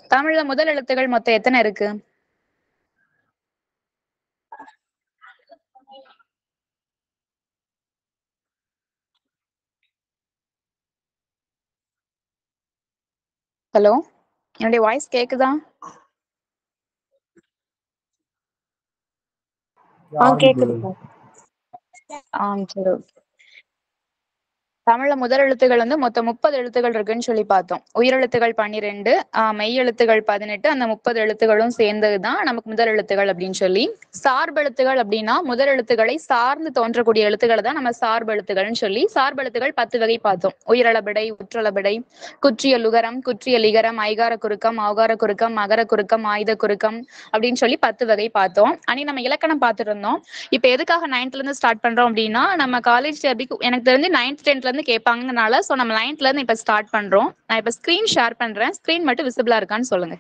தமிழ்ல முதல் எழுத்துகள் மொத்தம் எத்தனை இருக்கு ஹலோ என்னுடைய வாய்ஸ் கேக்குதா ஆ கேக்குது ஆ சரி okay. தமிழ்ல முதல் எழுத்துகள் வந்து மொத்தம் முப்பது எழுத்துகள் இருக்குன்னு சொல்லி பார்த்தோம் உயிரெழுத்துகள் பன்னிரெண்டு ஆஹ் மெய் எழுத்துகள் பதினெட்டு அந்த முப்பது எழுத்துகளும் சேர்ந்ததுதான் நமக்கு முதல் எழுத்துகள் அப்படின்னு சொல்லி சார்பெழுத்துகள் அப்படின்னா முதல் எழுத்துக்களை சார்ந்து தோன்றக்கூடிய எழுத்துக்களை தான் நம்ம சார்பெழுத்துகள்னு சொல்லி சார்பெழுத்துகள் பத்து வகை பார்த்தோம் உயிரளபடை உற்றளபடை குற்றிய லுகரம் குற்றிய லிகரம் ஐகார குறுக்கம் ஆகார குறுக்கம் மகர குறுக்கம் ஆயுத குறுக்கம் அப்படின்னு சொல்லி பத்து வகை பார்த்தோம் அனி நம்ம இலக்கணம் பார்த்துட்டு இருந்தோம் இப்ப எதுக்காக நைன்த்ல இருந்து ஸ்டார்ட் பண்றோம் அப்படின்னா நம்ம காலேஜ் எனக்கு தெரிஞ்சு நைன்த் டென்த்ல இருந்து கேட்பாங்கனால சோ நம்ம நைன்த்ல இருந்து இப்ப ஸ்டார்ட் பண்றோம் நான் இப்ப ஸ்கிரீன் ஷேர் பண்றேன் ஸ்கிரீன் மட்டும் விசிபிளா இருக்கான்னு சொல்லுங்க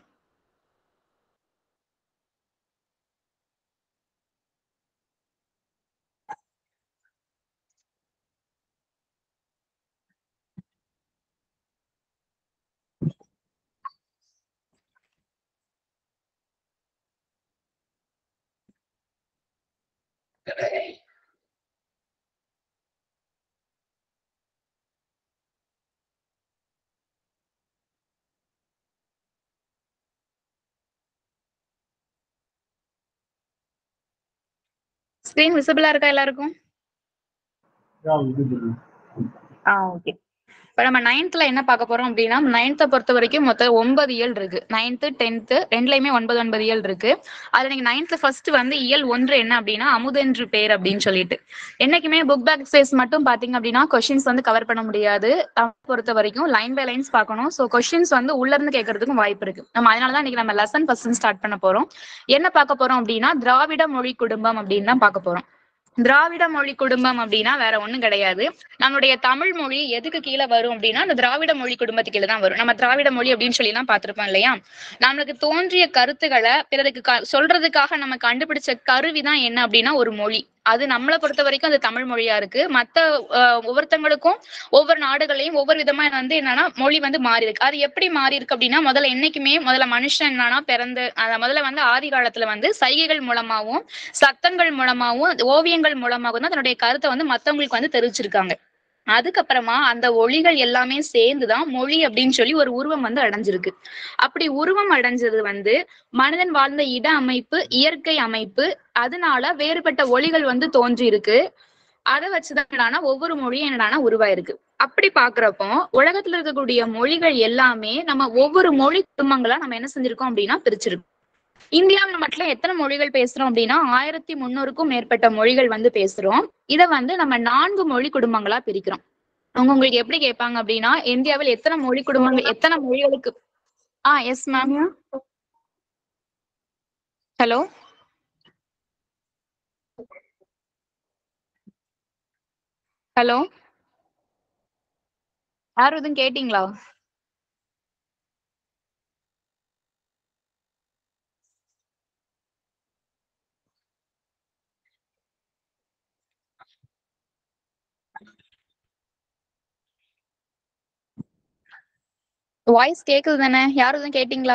ஸ்கிரீன் விசிபிளா இருக்கா எல்லாருக்கும் ஆ ஓகே இப்போ நம்ம நைன்த்ல என்ன பார்க்க போறோம் அப்படின்னா நைன்த்தை பொறுத்த வரைக்கும் மொத்தம் ஒன்பது இயல் இருக்கு நைன்த்து டென்த்து ரெண்டுலயுமே ஒன்பது ஒன்பது இயல் இருக்கு அதுல நீங்க நைன்த்ல ஃபர்ஸ்ட் வந்து இயல் ஒன்று என்ன அப்படின்னா அமுதென்று பேர் அப்படின்னு சொல்லிட்டு என்னைக்குமே புக் பேக் எக்ஸசைஸ் மட்டும் பாத்தீங்க அப்படின்னா கொஸ்டின்ஸ் வந்து கவர் பண்ண முடியாது தமிழ் பொறுத்த வரைக்கும் லைன் பை லைன்ஸ் பார்க்கணும் ஸோ கொஸ்டின்ஸ் வந்து உள்ள இருந்து கேட்கறதுக்கும் வாய்ப்பு இருக்கு நம்ம அதனால தான் இன்னைக்கு நம்ம லெசன் ஃபர்ஸ்ட் ஸ்டார்ட் பண்ண போறோம் என்ன பார்க்க போறோம் அப்படின்னா திராவிட மொழி குடும்பம் அப்படின்னு தான் பார்க்க போறோம் திராவிட மொழி குடும்பம் அப்படின்னா வேற ஒண்ணும் கிடையாது நம்மளுடைய தமிழ் மொழி எதுக்கு கீழே வரும் அப்படின்னா அந்த திராவிட மொழி குடும்பத்துக்கு கீழே தான் வரும் நம்ம திராவிட மொழி அப்படின்னு சொல்லி எல்லாம் பார்த்திருப்போம் இல்லையா நம்மளுக்கு தோன்றிய கருத்துக்களை பிறருக்கு க- சொல்றதுக்காக நம்ம கண்டுபிடிச்ச கருவி தான் என்ன அப்படின்னா ஒரு மொழி அது நம்மளை பொறுத்த வரைக்கும் அது தமிழ் மொழியா இருக்கு மத்த அஹ், ஒவ்வொருத்தங்களுக்கும் ஒவ்வொரு நாடுகளையும் ஒவ்வொரு விதமா வந்து என்னன்னா மொழி வந்து மாறி இருக்கு அது எப்படி மாறி இருக்கு அப்படின்னா முதல்ல என்னைக்குமே முதல்ல மனுஷன் என்னன்னா பிறந்து அத முதல்ல வந்து ஆதி காலத்துல வந்து சைகைகள் மூலமாவும் சத்தங்கள் மூலமாவும் ஓவியங்கள் மூலமாகவும் தான் தன்னுடைய கருத்தை வந்து மத்தவங்களுக்கு வந்து தெரிவிச்சிருக்காங்க அதுக்கப்புறமா அந்த ஒளிகள் எல்லாமே சேர்ந்துதான் மொழி அப்படின்னு சொல்லி ஒரு உருவம் வந்து அடைஞ்சிருக்கு அப்படி உருவம் அடைஞ்சது வந்து மனிதன் வாழ்ந்த இட அமைப்பு இயற்கை அமைப்பு அதனால வேறுபட்ட ஒளிகள் வந்து தோன்றி இருக்கு அதை வச்சுதான் என்னடான்னா ஒவ்வொரு மொழியும் என்னடான்னா உருவாயிருக்கு அப்படி பாக்குறப்போ உலகத்துல இருக்கக்கூடிய மொழிகள் எல்லாமே நம்ம ஒவ்வொரு மொழி குடும்பங்களா நம்ம என்ன செஞ்சிருக்கோம் அப்படின்னா பிரிச்சிருக்கோம் இந்தியாவில் மட்டும் எத்தனை மொழிகள் பேசுறோம் அப்படின்னா ஆயிரத்தி முன்னூறுக்கும் மேற்பட்ட மொழிகள் வந்து பேசுறோம் இத வந்து நம்ம நான்கு மொழி குடும்பங்களா பிரிக்கிறோம் அவங்க உங்களுக்கு எப்படி கேட்பாங்க அப்படின்னா இந்தியாவில் எத்தனை மொழி குடும்பங்கள் எத்தனை மொழிகளுக்கு ஆ எஸ் மேம் ஹலோ ஹலோ யாரும் எதுவும் கேட்டீங்களா வாய்ஸ் கேக்குது தானே யாரும் எதுவும் கேட்டீங்களா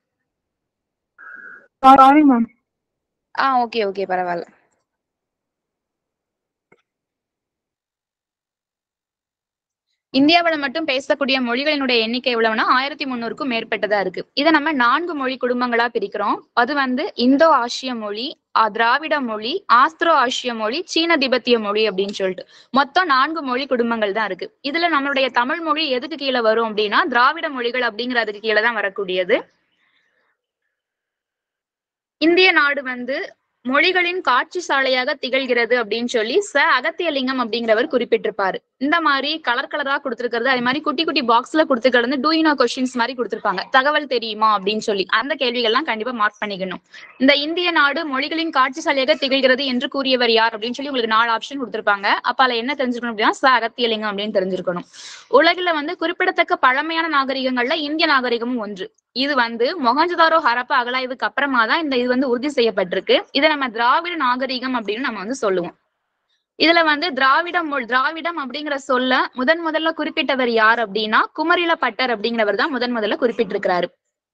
சாரி மேம் ஆ ஓகே ஓகே பரவாயில்ல இந்தியாவுல மட்டும் பேசக்கூடிய மொழிகளினுடைய எண்ணிக்கை எவ்வளவுனா ஆயிரத்தி முன்னூறுக்கும் மேற்பட்டதா இருக்கு இதை நம்ம நான்கு மொழி குடும்பங்களா பிரிக்கிறோம் அது வந்து இந்தோ ஆசிய மொழி ஆ, திராவிட மொழி ஆஸ்திரோ ஆசிய மொழி சீன திபெத்திய மொழி அப்படின்னு சொல்லிட்டு மொத்தம் நான்கு மொழி குடும்பங்கள் தான் இருக்கு இதுல நம்மளுடைய தமிழ் மொழி எதுக்கு கீழே வரும் அப்படின்னா திராவிட மொழிகள் அப்படிங்கிறதுக்கு கீழே தான் வரக்கூடியது இந்திய நாடு வந்து மொழிகளின் காட்சி சாலையாக திகழ்கிறது அப்படின்னு சொல்லி ச அகத்தியலிங்கம் அப்படிங்கிறவர் குறிப்பிட்டிருப்பாரு இந்த மாதிரி கலர் கலரா கொடுத்திருக்கிறது அதே மாதிரி குட்டி குட்டி பாக்ஸ்ல கொடுத்துக்கிறது வந்து டூ யூனோ கொஸ்டின்ஸ் மாதிரி கொடுத்திருப்பாங்க தகவல் தெரியுமா அப்படின்னு சொல்லி அந்த கேள்விகள்லாம் கண்டிப்பா மார்க் பண்ணிக்கணும் இந்த இந்திய நாடு மொழிகளின் காட்சி சாலையாக திகழ்கிறது என்று கூறியவர் யார் அப்படின்னு சொல்லி உங்களுக்கு நாலு ஆப்ஷன் கொடுத்திருப்பாங்க அப்ப அதுல என்ன தெரிஞ்சுக்கணும் அப்படின்னா ச அகத்தியலிங்கம் அப்படின்னு தெரிஞ்சிருக்கணும் உலகில வந்து குறிப்பிடத்தக்க பழமையான நாகரிகங்கள்ல இந்திய நாகரிகமும் ஒன்று இது வந்து மொஹஞ்சதாரோ ஹரப்பா அகலாய்வுக்கு அப்புறமா தான் இந்த இது வந்து உறுதி செய்யப்பட்டிருக்கு இதை நம்ம திராவிட நாகரிகம் அப்படின்னு நம்ம வந்து சொல்லுவோம் இதுல வந்து திராவிடம் மொழி திராவிடம் அப்படிங்கிற சொல்ல முதன் முதல்ல குறிப்பிட்டவர் யார் அப்படின்னா குமரில பட்டர் அப்படிங்கிறவர் தான் முதன் முதல்ல குறிப்பிட்டிருக்கிறாரு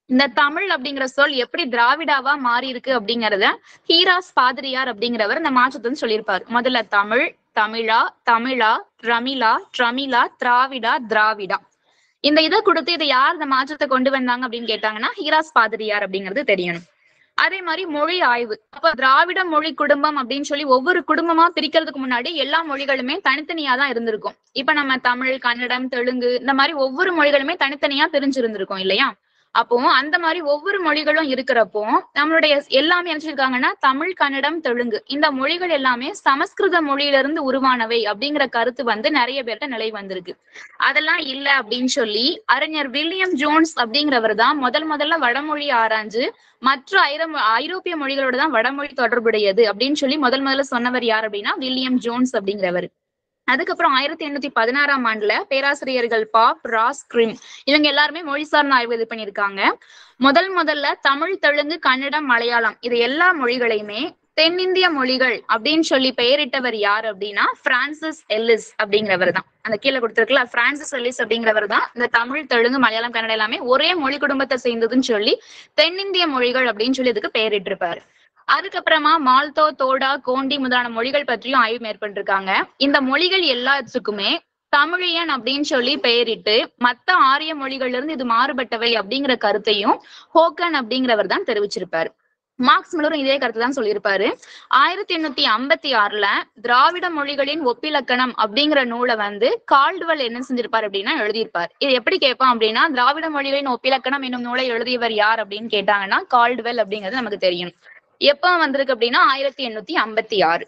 இந்த தமிழ் அப்படிங்கிற சொல் எப்படி திராவிடாவா மாறி இருக்கு அப்படிங்கறத ஹீராஸ் பாதிரியார் அப்படிங்கிறவர் இந்த மாற்றத்தை வந்து சொல்லியிருப்பாரு முதல்ல தமிழ் தமிழா தமிழா ட்ரமிழா ட்ரமிழா திராவிடா திராவிடா இந்த இதை கொடுத்து இதை யார் இந்த மாற்றத்தை கொண்டு வந்தாங்க அப்படின்னு கேட்டாங்கன்னா ஹீராஸ் பாதிரியார் அப்படிங்கிறது தெரியணும் அதே மாதிரி மொழி ஆய்வு அப்ப திராவிட மொழி குடும்பம் அப்படின்னு சொல்லி ஒவ்வொரு குடும்பமா பிரிக்கிறதுக்கு முன்னாடி எல்லா மொழிகளுமே தனித்தனியா தான் இருந்திருக்கும் இப்ப நம்ம தமிழ் கன்னடம் தெலுங்கு இந்த மாதிரி ஒவ்வொரு மொழிகளுமே தனித்தனியா பிரிஞ்சிருந்திருக்கும் இல்லையா அப்போ அந்த மாதிரி ஒவ்வொரு மொழிகளும் இருக்கிறப்போ நம்மளுடைய எல்லாமே என்ன சொல்லிருக்காங்கன்னா தமிழ் கன்னடம் தெலுங்கு இந்த மொழிகள் எல்லாமே சமஸ்கிருத மொழியிலிருந்து உருவானவை அப்படிங்கிற கருத்து வந்து நிறைய பேர்ட்ட நிலை வந்திருக்கு அதெல்லாம் இல்ல அப்படின்னு சொல்லி அறிஞர் வில்லியம் ஜோன்ஸ் அப்படிங்கிறவர் தான் முதல் முதல்ல வடமொழி ஆராய்ஞ்சு மற்ற ஐர ஐரோப்பிய மொழிகளோட தான் வடமொழி தொடர்புடையது அப்படின்னு சொல்லி முதல் முதல்ல சொன்னவர் யார் அப்படின்னா வில்லியம் ஜோன்ஸ் அப்படிங்கிறவர் அதுக்கப்புறம் ஆயிரத்தி எண்ணூத்தி பதினாறாம் ஆண்டுல பேராசிரியர்கள் பாப் ராஸ் கிரிம் இவங்க எல்லாருமே மொழி சார்ந்த ஆய்வு இது பண்ணியிருக்காங்க முதல் முதல்ல தமிழ் தெலுங்கு கன்னடம் மலையாளம் இது எல்லா மொழிகளையுமே தென்னிந்திய மொழிகள் அப்படின்னு சொல்லி பெயரிட்டவர் யார் அப்படின்னா பிரான்சிஸ் எல்லிஸ் அப்படிங்கிறவர் தான் அந்த கீழே கொடுத்திருக்கல பிரான்சிஸ் எல்லிஸ் அப்படிங்கிறவர் தான் இந்த தமிழ் தெலுங்கு மலையாளம் கன்னடம் எல்லாமே ஒரே மொழி குடும்பத்தை சேர்ந்ததுன்னு சொல்லி தென்னிந்திய மொழிகள் அப்படின்னு சொல்லி இதுக்கு பெயரிட்டிருப்பாரு அதுக்கப்புறமா மால்தோ தோடா கோண்டி முதலான மொழிகள் பற்றியும் ஆய்வு மேற்கொண்டிருக்காங்க இந்த மொழிகள் எல்லாத்துக்குமே தமிழியன் அப்படின்னு சொல்லி பெயரிட்டு மத்த ஆரிய மொழிகள்ல இருந்து இது மாறுபட்டவை அப்படிங்கிற கருத்தையும் ஹோக்கன் அப்படிங்கிறவர் தான் தெரிவிச்சிருப்பாரு மார்க்ஸ் மில்லரும் இதே கருத்து தான் சொல்லியிருப்பாரு ஆயிரத்தி எண்ணூத்தி ஐம்பத்தி ஆறுல திராவிட மொழிகளின் ஒப்பிலக்கணம் அப்படிங்கிற நூலை வந்து கால்டுவல் என்ன செஞ்சிருப்பார் அப்படின்னா எழுதியிருப்பார் இது எப்படி கேட்பான் அப்படின்னா திராவிட மொழிகளின் ஒப்பிலக்கணம் என்னும் நூலை எழுதியவர் யார் அப்படின்னு கேட்டாங்கன்னா கால்டுவெல் அப்படிங்கிறது நமக்கு தெரியும் எப்ப வந்திருக்கு அப்படின்னா ஆயிரத்தி எண்ணூத்தி ஐம்பத்தி ஆறு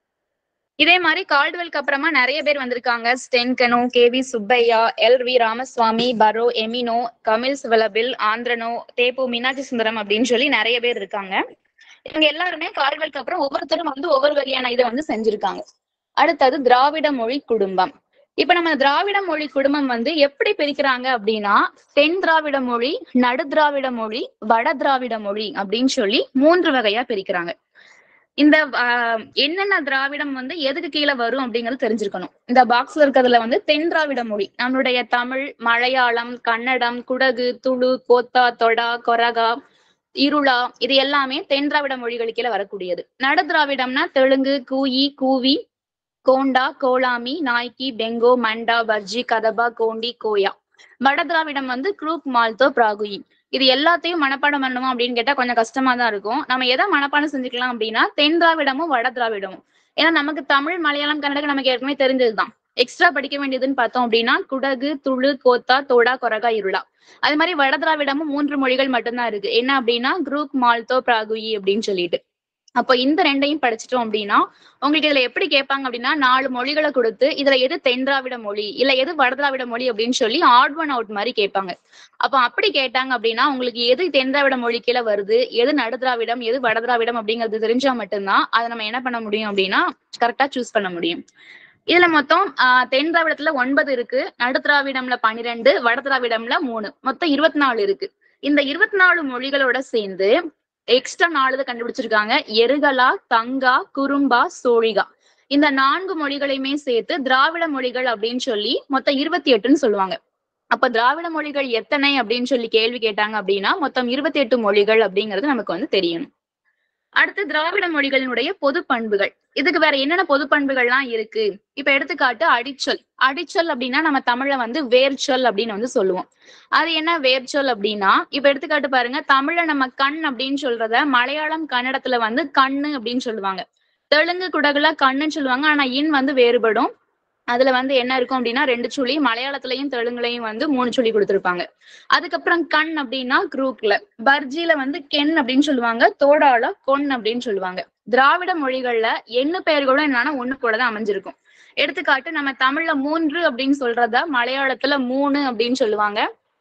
இதே மாதிரி கால்டுவெல்க்கு அப்புறமா நிறைய பேர் வந்திருக்காங்க Sten Konow K V Subbaiah L V Ramaswami Burrow Emeneau Kamil Zvelebil Andronov தேப்பு மீனாட்சி சுந்தரம் அப்படின்னு சொல்லி நிறைய பேர் இருக்காங்க இவங்க எல்லாருமே கால்டுவெல்க்கு அப்புறம் ஒவ்வொருத்தரும் வந்து ஒவ்வொரு வகையான இதை வந்து செஞ்சிருக்காங்க அடுத்தது திராவிட மொழி குடும்பம் இப்ப நம்ம திராவிட மொழி குடும்பம் வந்து எப்படி பிரிக்கிறாங்க அப்படின்னா தென் திராவிட மொழி நடு திராவிட மொழி வட திராவிட மொழி அப்படின்னு சொல்லி மூன்று வகையா பிரிக்கிறாங்க இந்த ஆஹ், என்னென்ன திராவிடம் வந்து எதுக்கு கீழே வரும் அப்படிங்கிறது தெரிஞ்சிருக்கணும் இந்த பாக்ஸ்ல இருக்கிறதுல வந்து தென் திராவிட மொழி நம்மளுடைய தமிழ் மலையாளம் கன்னடம் குடகு துளு கோத்தா தொடா கொரகா இருளா இது எல்லாமே தென் திராவிட மொழிகளுக்கு கீழே வரக்கூடியது நடு திராவிடம்னா தெலுங்கு கூயி கூவி கோண்டா கோலாமி நாய்க்கி பெங்கோ மண்டா பஜ்ஜி கதபா கோண்டி கோயா வட திராவிடம் வந்து குரூப் மால்தோ பிராகுயி இது எல்லாத்தையும் மனப்பாடம் பண்ணணும் அப்படின்னு கேட்டா கொஞ்சம் கஷ்டமா தான் இருக்கும் நம்ம எதை மனப்பாடம் செஞ்சுக்கலாம் அப்படின்னா தென் திராவிடமும் வட திராவிடமும் ஏன்னா நமக்கு தமிழ் மலையாளம் கன்னடம் நமக்கு ஏற்கனவே தெரிஞ்சதுதான் எக்ஸ்ட்ரா படிக்க வேண்டியதுன்னு பார்த்தோம் அப்படின்னா குடகு துளு கோத்தா தோடா கொரகா இருளா அது மாதிரி வட திராவிடமும் மூன்று மொழிகள் மட்டும்தான் இருக்கு என்ன அப்படின்னா குரூப் மால்தோ பிராகுயி அப்படின்னு சொல்லிட்டு அப்போ இந்த ரெண்டையும் படிச்சிட்டோம் அப்படின்னா உங்களுக்கு இதுல எப்படி கேட்பாங்க அப்படின்னா நாலு மொழிகளை கொடுத்து இதுல எது தென் திராவிட மொழி இல்ல எது வட திராவிட மொழி அப்படின்னு சொல்லி ஆட் ஒன் அவுட் மாதிரி கேட்பாங்க அப்போ அப்படி கேட்டாங்க அப்படின்னா உங்களுக்கு எது தென் திராவிட மொழி கீழே வருது எது நடு திராவிடம் எது வட திராவிடம் அப்படிங்கிறது தெரிஞ்சா மட்டும்தான் அதை நம்ம என்ன பண்ண முடியும் அப்படின்னா கரெக்டா சூஸ் பண்ண முடியும் இதுல மொத்தம் ஆஹ் தென் திராவிடத்துல ஒன்பது இருக்கு நடு திராவிடம்ல பன்னிரெண்டு வட திராவிடம்ல மூணு மொத்தம் இருபத்தி நாலு இருக்கு இந்த இருபத்தி நாலு மொழிகளோட சேர்ந்து எக்ஸ்ட்ரா நாலு இதை கண்டுபிடிச்சிருக்காங்க எருகலா தங்கா குறும்பா சோழிகா இந்த நான்கு மொழிகளையுமே சேர்த்து திராவிட மொழிகள் அப்படின்னு சொல்லி மொத்தம் இருபத்தி எட்டுன்னு சொல்லுவாங்க அப்ப திராவிட மொழிகள் எத்தனை அப்படின்னு சொல்லி கேள்வி கேட்டாங்க அப்படின்னா மொத்தம் இருபத்தி எட்டு மொழிகள் அப்படிங்கிறது நமக்கு வந்து தெரியணும் அடுத்து திராவிட மொழிகளினுடைய பொது பண்புகள் இதுக்கு வேற என்னென்ன பொது பண்புகள்லாம் இருக்கு இப்ப எடுத்துக்காட்டு அடிச்சொல் அடிச்சொல் அப்படின்னா நம்ம தமிழ்ல வந்து வேர்ச்சொல் அப்படின்னு வந்து சொல்லுவோம் அது என்ன வேர்ச்சொல் அப்படின்னா இப்ப எடுத்துக்காட்டு பாருங்க தமிழ்ல நம்ம கண் அப்படின்னு சொல்றத மலையாளம் கன்னடத்துல வந்து கண்ணு அப்படின்னு சொல்லுவாங்க தெலுங்கு குடகுல கண்ணுன்னு சொல்லுவாங்க ஆனா இன் வந்து வேறுபடும் அதுல வந்து என்ன இருக்கும் அப்படின்னா ரெண்டு சுழி மலையாளத்திலையும் தெலுங்குலையும் வந்து மூணு சுழி கொடுத்திருப்பாங்க அதுக்கப்புறம் கண் அப்படின்னா குரூக்ல பர்ஜில வந்து கென் அப்படின்னு சொல்லுவாங்க தோடால கொன் அப்படின்னு சொல்லுவாங்க திராவிட மொழிகள்ல எண்ணு பெயர்களும் என்னன்னா ஒண்ணு போலதான் அமைஞ்சிருக்கும் எடுத்துக்காட்டு நம்ம தமிழ்ல மூன்று அப்படின்னு சொல்றத மலையாளத்துல மூணு அப்படின்னு சொல்லுவாங்க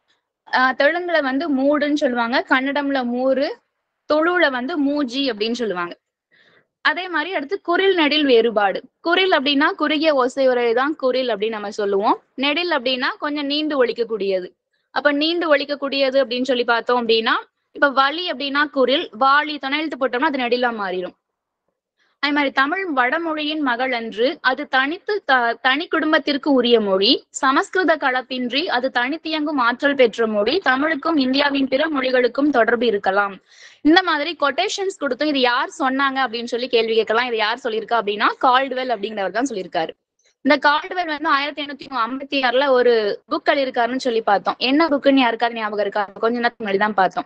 ஆஹ் தெலுங்குல வந்து மூடுன்னு சொல்லுவாங்க கன்னடம்ல மூறு துளுல வந்து மூஜி அப்படின்னு சொல்லுவாங்க அதே மாதிரி அடுத்து குரில் நெடில் வேறுபாடு குரில் அப்படின்னா குறுகிய ஓசை உரைதான் குரில் அப்படின்னு நம்ம சொல்லுவோம் நெடில் அப்படின்னா கொஞ்சம் நீண்டு ஒழிக்கக்கூடியது அப்ப நீண்டு ஒழிக்கக்கூடியது அப்படின்னு சொல்லி பார்த்தோம் அப்படின்னா இப்ப வலி அப்படின்னா குரில் வாளி துணையெழுத்து போட்டோம்னா அது நெடிலா மாறிடும் அதே மாதிரி தமிழ் வடமொழியின் மகள் அன்று அது தனித்து த- தனி குடும்பத்திற்கு உரிய மொழி சமஸ்கிருத கலப்பின்றி அது தனித்தியங்கும் ஆற்றல் பெற்ற மொழி தமிழுக்கும் இந்தியாவின் பிற மொழிகளுக்கும் தொடர்பு இருக்கலாம் இந்த மாதிரி கொட்டேஷன்ஸ் கொடுத்தும் இது யார் சொன்னாங்க அப்படின்னு சொல்லி கேள்வி கேட்கலாம் இது யார் சொல்லியிருக்கா அப்படின்னா கால்டுவெல் அப்படிங்கிறவர் தான் சொல்லியிருக்காரு இந்த கால்டுவெல் வந்து ஆயிரத்தி எண்ணூத்தி ஐம்பத்தி ஆறுல ஒரு புக் எழுதியிருக்காருன்னு சொல்லி பார்த்தோம் என்ன புக்குன்னு யாருக்காவது ஞாபகம் இருக்கா கொஞ்ச நேரத்துக்கு முன்னாடி தான் பார்த்தோம்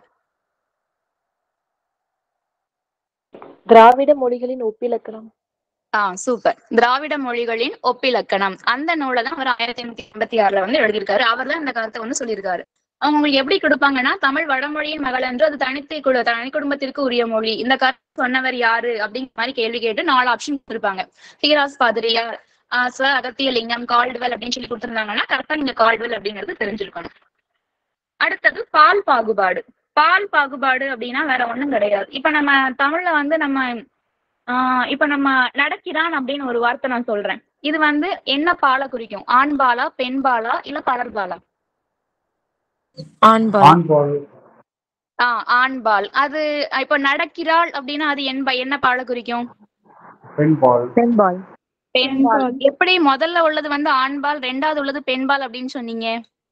திராவிட மொழிகளின் ஒப்பிலக்கணம் ஆ சூப்பர் திராவிட மொழிகளின் ஒப்பிலக்கணம் அந்த நூலை தான் அவர் ஆயிரத்தி எண்ணூத்தி எண்பத்தி ஆறுல வந்து எழுதியிருக்காரு அவர் தான் இந்த கருத்தை வந்து சொல்லியிருக்காரு அவங்க உங்களுக்கு எப்படி கொடுப்பாங்கன்னா தமிழ் வடமொழியின் மகள் என்று அது தனித்து குடு- தனி குடும்பத்திற்கு உரிய மொழி இந்த கருத்து சொன்னவர் யாரு அப்படிங்கிற மாதிரி கேள்வி கேட்டு நாலு ஆப்ஷன் கொடுத்திருப்பாங்க ஹீராஸ் பாதிரியார் ஆஹ் ச அகத்தியலிங்கம் கால்டுவெல் அப்படின்னு சொல்லி கொடுத்திருந்தாங்கன்னா கரெக்டா நீங்க கால்டுவெல் அப்படிங்கிறது தெரிஞ்சிருக்கணும் அடுத்தது பால் பாகுபாடு பால் பாகுபாடு அப்படின்னா வேற ஒண்ணும் கிடையாது இப்ப நம்ம தமிழ்ல வந்து நம்ம ஆஹ் இப்ப நம்ம நடக்கிறான் அப்படின்னு ஒரு வார்த்தை நான் சொல்றேன் இது வந்து என்ன பாலை குறிக்கும் ஆண் பாலா பெண் பாலா இல்ல பலர் பாலா ஆண்பால் ஆண்பால் ஆஹ் ஆண்பால் அது இப்ப நடக்கிறாள் அப்படின்னா அது என்ப என்ன பாலை குறிக்கும் பெண்பால் பெண்பால் பெண்பால் எப்படி முதல்ல உள்ளது வந்து ஆண்பால் ரெண்டாவது உள்ளது பெண்பால் அப்படின்னு சொன்னீங்க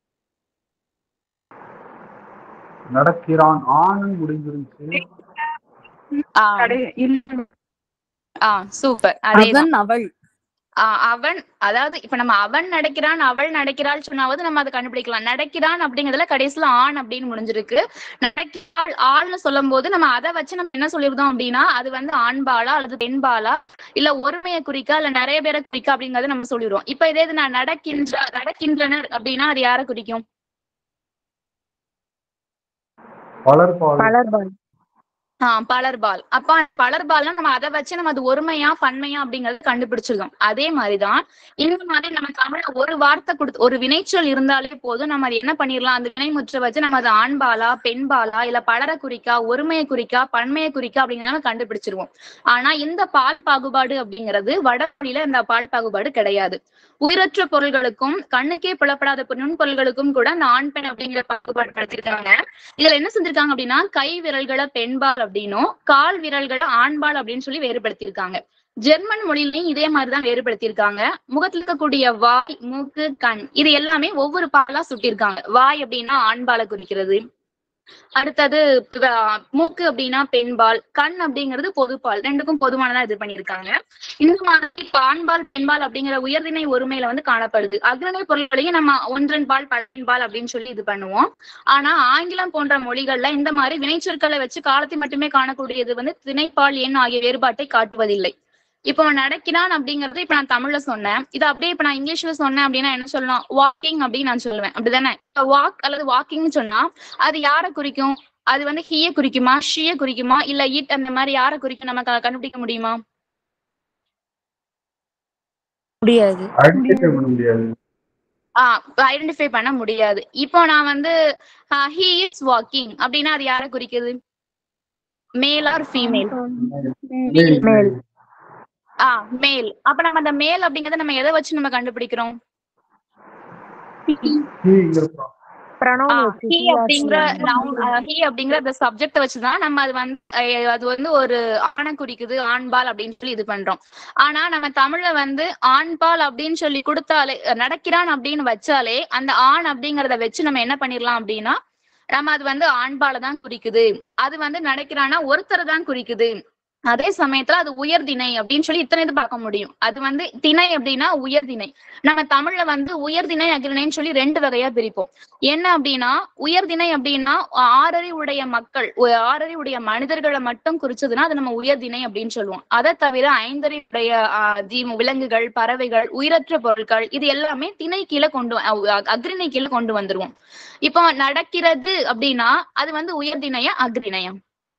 நடக்கிறான் ஆண் முடிஞ்சிருந்துச்சு ஆஹ் ஆஹ் சூப்பர் அதே அவன் அவள் அவன் அதாவது இப்ப நம்ம அவன் நடக்கிறான் அவள் நடக்கிறாள் சொன்னாவது நம்ம அதை கண்டுபிடிக்கலாம் நடக்கிறான் அப்படிங்கிறதுல கடைசியில ஆண் அப்படின்னு முடிஞ்சிருக்கு நடக்கிறாள் ஆள்னு சொல்லும் போது நம்ம அதை வச்சு நம்ம என்ன சொல்லிருந்தோம் அப்படின்னா அது வந்து ஆண்பாலா அல்லது பெண்பாலா இல்ல ஒருமையை குறிக்கா இல்ல நிறைய பேரை குறிக்கா அப்படிங்கறத நம்ம சொல்லிடுவோம் இப்ப இதே இது நான் நடக்கின்ற நடக்கின்றனர் அப்படின்னா அது யாரை குறிக்கும் பலர்பால் பலர்பால் ஆஹ் பலர்பால் அப்ப பலர்பால்னா நம்ம அதை வச்சு நம்ம அது ஒருமையா பன்மையா அப்படிங்கறது கண்டுபிடிச்சிருக்கோம் அதே மாதிரிதான் இந்த மாதிரி நம்ம தமிழ்ல ஒரு வார்த்தை கொடுத்து ஒரு வினைச்சொல் இருந்தாலே போதும் நம்ம அது என்ன பண்ணிடலாம் அந்த வினைமுற்றை வச்சு நம்ம அது ஆண்பாலா பெண்பாலா இல்ல பலரை குறிக்கா ஒருமையை குறிக்கா பன்மையை குறிக்கா அப்படிங்கறத நம்ம கண்டுபிடிச்சிருவோம் ஆனா இந்த பால் பாகுபாடு அப்படிங்கிறது வடமொழியில இந்த பால் பாகுபாடு கிடையாது உயிரற்ற பொருள்களுக்கும் கண்ணுக்கே புலப்படாத நுண்பொருள்களுக்கும் கூட அந்த ஆண் பெண் அப்படிங்கிற பாகுபாடு படுத்திருக்காங்க இதுல என்ன செஞ்சிருக்காங்க அப்படின்னா கை விரல்களை பெண்பால் அப்படின்னும் கால் விரல்களை ஆண்பால் அப்படின்னு சொல்லி வேறுபடுத்தியிருக்காங்க ஜெர்மன் மொழியிலையும் இதே மாதிரிதான் வேறுபடுத்தியிருக்காங்க முகத்துல இருக்கக்கூடிய வாய் மூக்கு கண் இது எல்லாமே ஒவ்வொரு பாலா சுட்டியிருக்காங்க வாய் அப்படின்னா ஆண்பாலை குறிக்கிறது அடுத்தது வ- மூக்கு அப்படின்னா பெண்பால் கண் அப்படிங்கிறது பொதுப்பால் ரெண்டுக்கும் பொதுவானதா இது பண்ணியிருக்காங்க இந்த மாதிரி இப்ப ஆண்பால் பெண்பால் அப்படிங்கிற உயர்திணை ஒருமையில வந்து காணப்படுது அக்ரணை பொருள்களையும் நம்ம ஒன்றன் பால் பண்பால் அப்படின்னு சொல்லி இது பண்ணுவோம் ஆனா ஆங்கிலம் போன்ற மொழிகள்ல இந்த மாதிரி வினைச்சொற்களை வச்சு காலத்தை மட்டுமே காணக்கூடியது வந்து திணைப்பால் எண் ஆகிய வேறுபாட்டை காட்டுவதில்லை இப்போ நடக்கிறான் அப்படிங்கறது இப்ப நான் தமிழ்ல சொன்னேன் இது அப்படியே இப்ப நான் இங்கிலீஷ்ல சொன்னேன் அப்படின்னா என்ன சொல்லலாம் வாக்கிங் அப்படின்னு நான் சொல்லுவேன் அப்படிதானே வாக் அல்லது வாக்கிங்னு சொன்னா அது யாரை குறிக்கும் அது வந்து ஹீய குறிக்குமா ஷிய குறிக்குமா இல்ல இட் அந்த மாதிரி யாரை குறிக்கும் நம்ம க- கண்டுபிடிக்க முடியுமா முடியாது ஐடென்டிஃபை பண்ண முடியாது ஆஹ் ஐடென்டிஃபை பண்ண முடியாது இப்போ நான் வந்து ஹீ இஸ் வாக்கிங் அப்படின்னா அது யாரை குறிக்குது மேல் ஆர் ஃபீமேல் மேல் மேல். ஆ மேல் அப்ப நம்ம அந்த மேல் அப்படிங்கறத நம்ம எதை வச்சு நம்ம கண்டுபிடிக்கிறோம் ஹீங்கிற pronoun வச்சு ஹி he or she அப்படிங்கிற அந்த நவுன் ஹி அப்படிங்கிற அந்த சப்ஜெக்ட வச்சுதான் நம்ம அது வந்து அஹ், அது வந்து ஒரு ஆணை குறிக்குது ஆண்பால் அப்படின்னு சொல்லி இது பண்றோம் ஆனா நம்ம தமிழ்ல வந்து ஆண்பால் அப்படின்னு சொல்லி கொடுத்தாலே அஹ், நடக்கிறான் அப்படின்னு வச்சாலே அந்த ஆண் அப்படிங்கறத வச்சு நம்ம என்ன பண்ணிடலாம் அப்படின்னா நம்ம அது வந்து ஆண்பாலை தான் குறிக்குது அது வந்து நடக்கிறான்னா ஒருத்தரை தான் குறிக்குது அதே சமயத்துல அது உயர்திணை அப்படின்னு சொல்லி இத்தனை இது பார்க்க முடியும் அது வந்து திணை அப்படின்னா உயர்திணை நம்ம தமிழ்ல வந்து உயர்திணை அகிரிணைன்னு சொல்லி ரெண்டு வகையா பிரிப்போம் என்ன அப்படின்னா உயர்திணை அப்படின்னா ஆறறி உடைய மக்கள் ஒ- ஆறறி உடைய மனிதர்களை மட்டும் குறிச்சதுன்னா அது நம்ம உயர்திணை அப்படின்னு சொல்லுவோம் அதை தவிர ஐந்தறி உடைய ஆஹ், ஜீ விலங்குகள் பறவைகள் உயிரற்ற பொருட்கள் இது எல்லாமே திணை கீழே கொண்டு வ- அஹ், அக்ரிணை கீழே கொண்டு வந்துருவோம் இப்போ நடக்கிறது அப்படின்னா அது வந்து உயர்திணையா அக்ரிணையா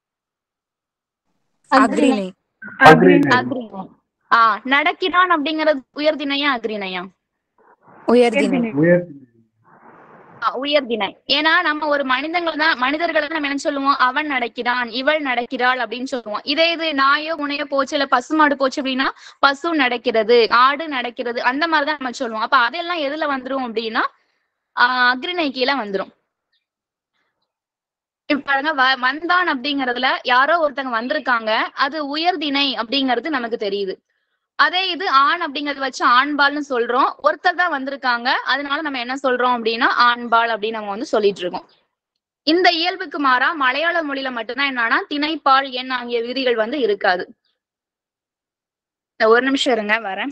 அக்ரிணை அக்ரிணை அக்ரிணை ஆஹ் நடக்கிறான் அப்படிங்கிறது உயர்திணையா அக்ரிணையா உயர்திணை உயர்திணை ஆஹ் உயர்திணை ஏன்னா நம்ம ஒரு மனிதங்களை தான் மனிதர்களை தான் நம்ம என்ன சொல்லுவோம் அவன் நடக்கிறான் இவள் நடக்கிறாள் அப்படின்னு சொல்லுவோம் இதே இது நாயோ முனையோ போச்சு இல்ல பசுமாடு போச்சு அப்படின்னா பசு நடக்கிறது ஆடு நடக்கிறது அந்த மாதிரிதான் நம்ம சொல்லுவோம் அப்ப அதெல்லாம் எதுல வந்துரும் அப்படின்னா ஆஹ் அக்ரிணை கீழே வந்துரும் இப்ப பாருங்க வ- வந்தான் அப்படிங்கறதுல யாரோ ஒருத்தங்க வந்திருக்காங்க அது உயர்திணை அப்படிங்கிறது நமக்கு தெரியுது அதே இது ஆண் அப்படிங்கறத வச்சு ஆண்பால்னு சொல்றோம் ஒருத்தர் தான் வந்திருக்காங்க அதனால நம்ம என்ன சொல்றோம் அப்படின்னா ஆண்பால் அப்படின்னு நம்ம வந்து சொல்லிட்டு இருக்கோம் இந்த இயல்புக்கு மாறா மலையாள மொழியில மட்டும்தான் என்னன்னா திணைப்பால் எண் ஆகிய விதிகள் வந்து இருக்காது இந்த ஒரு நிமிஷம் இருங்க வரேன்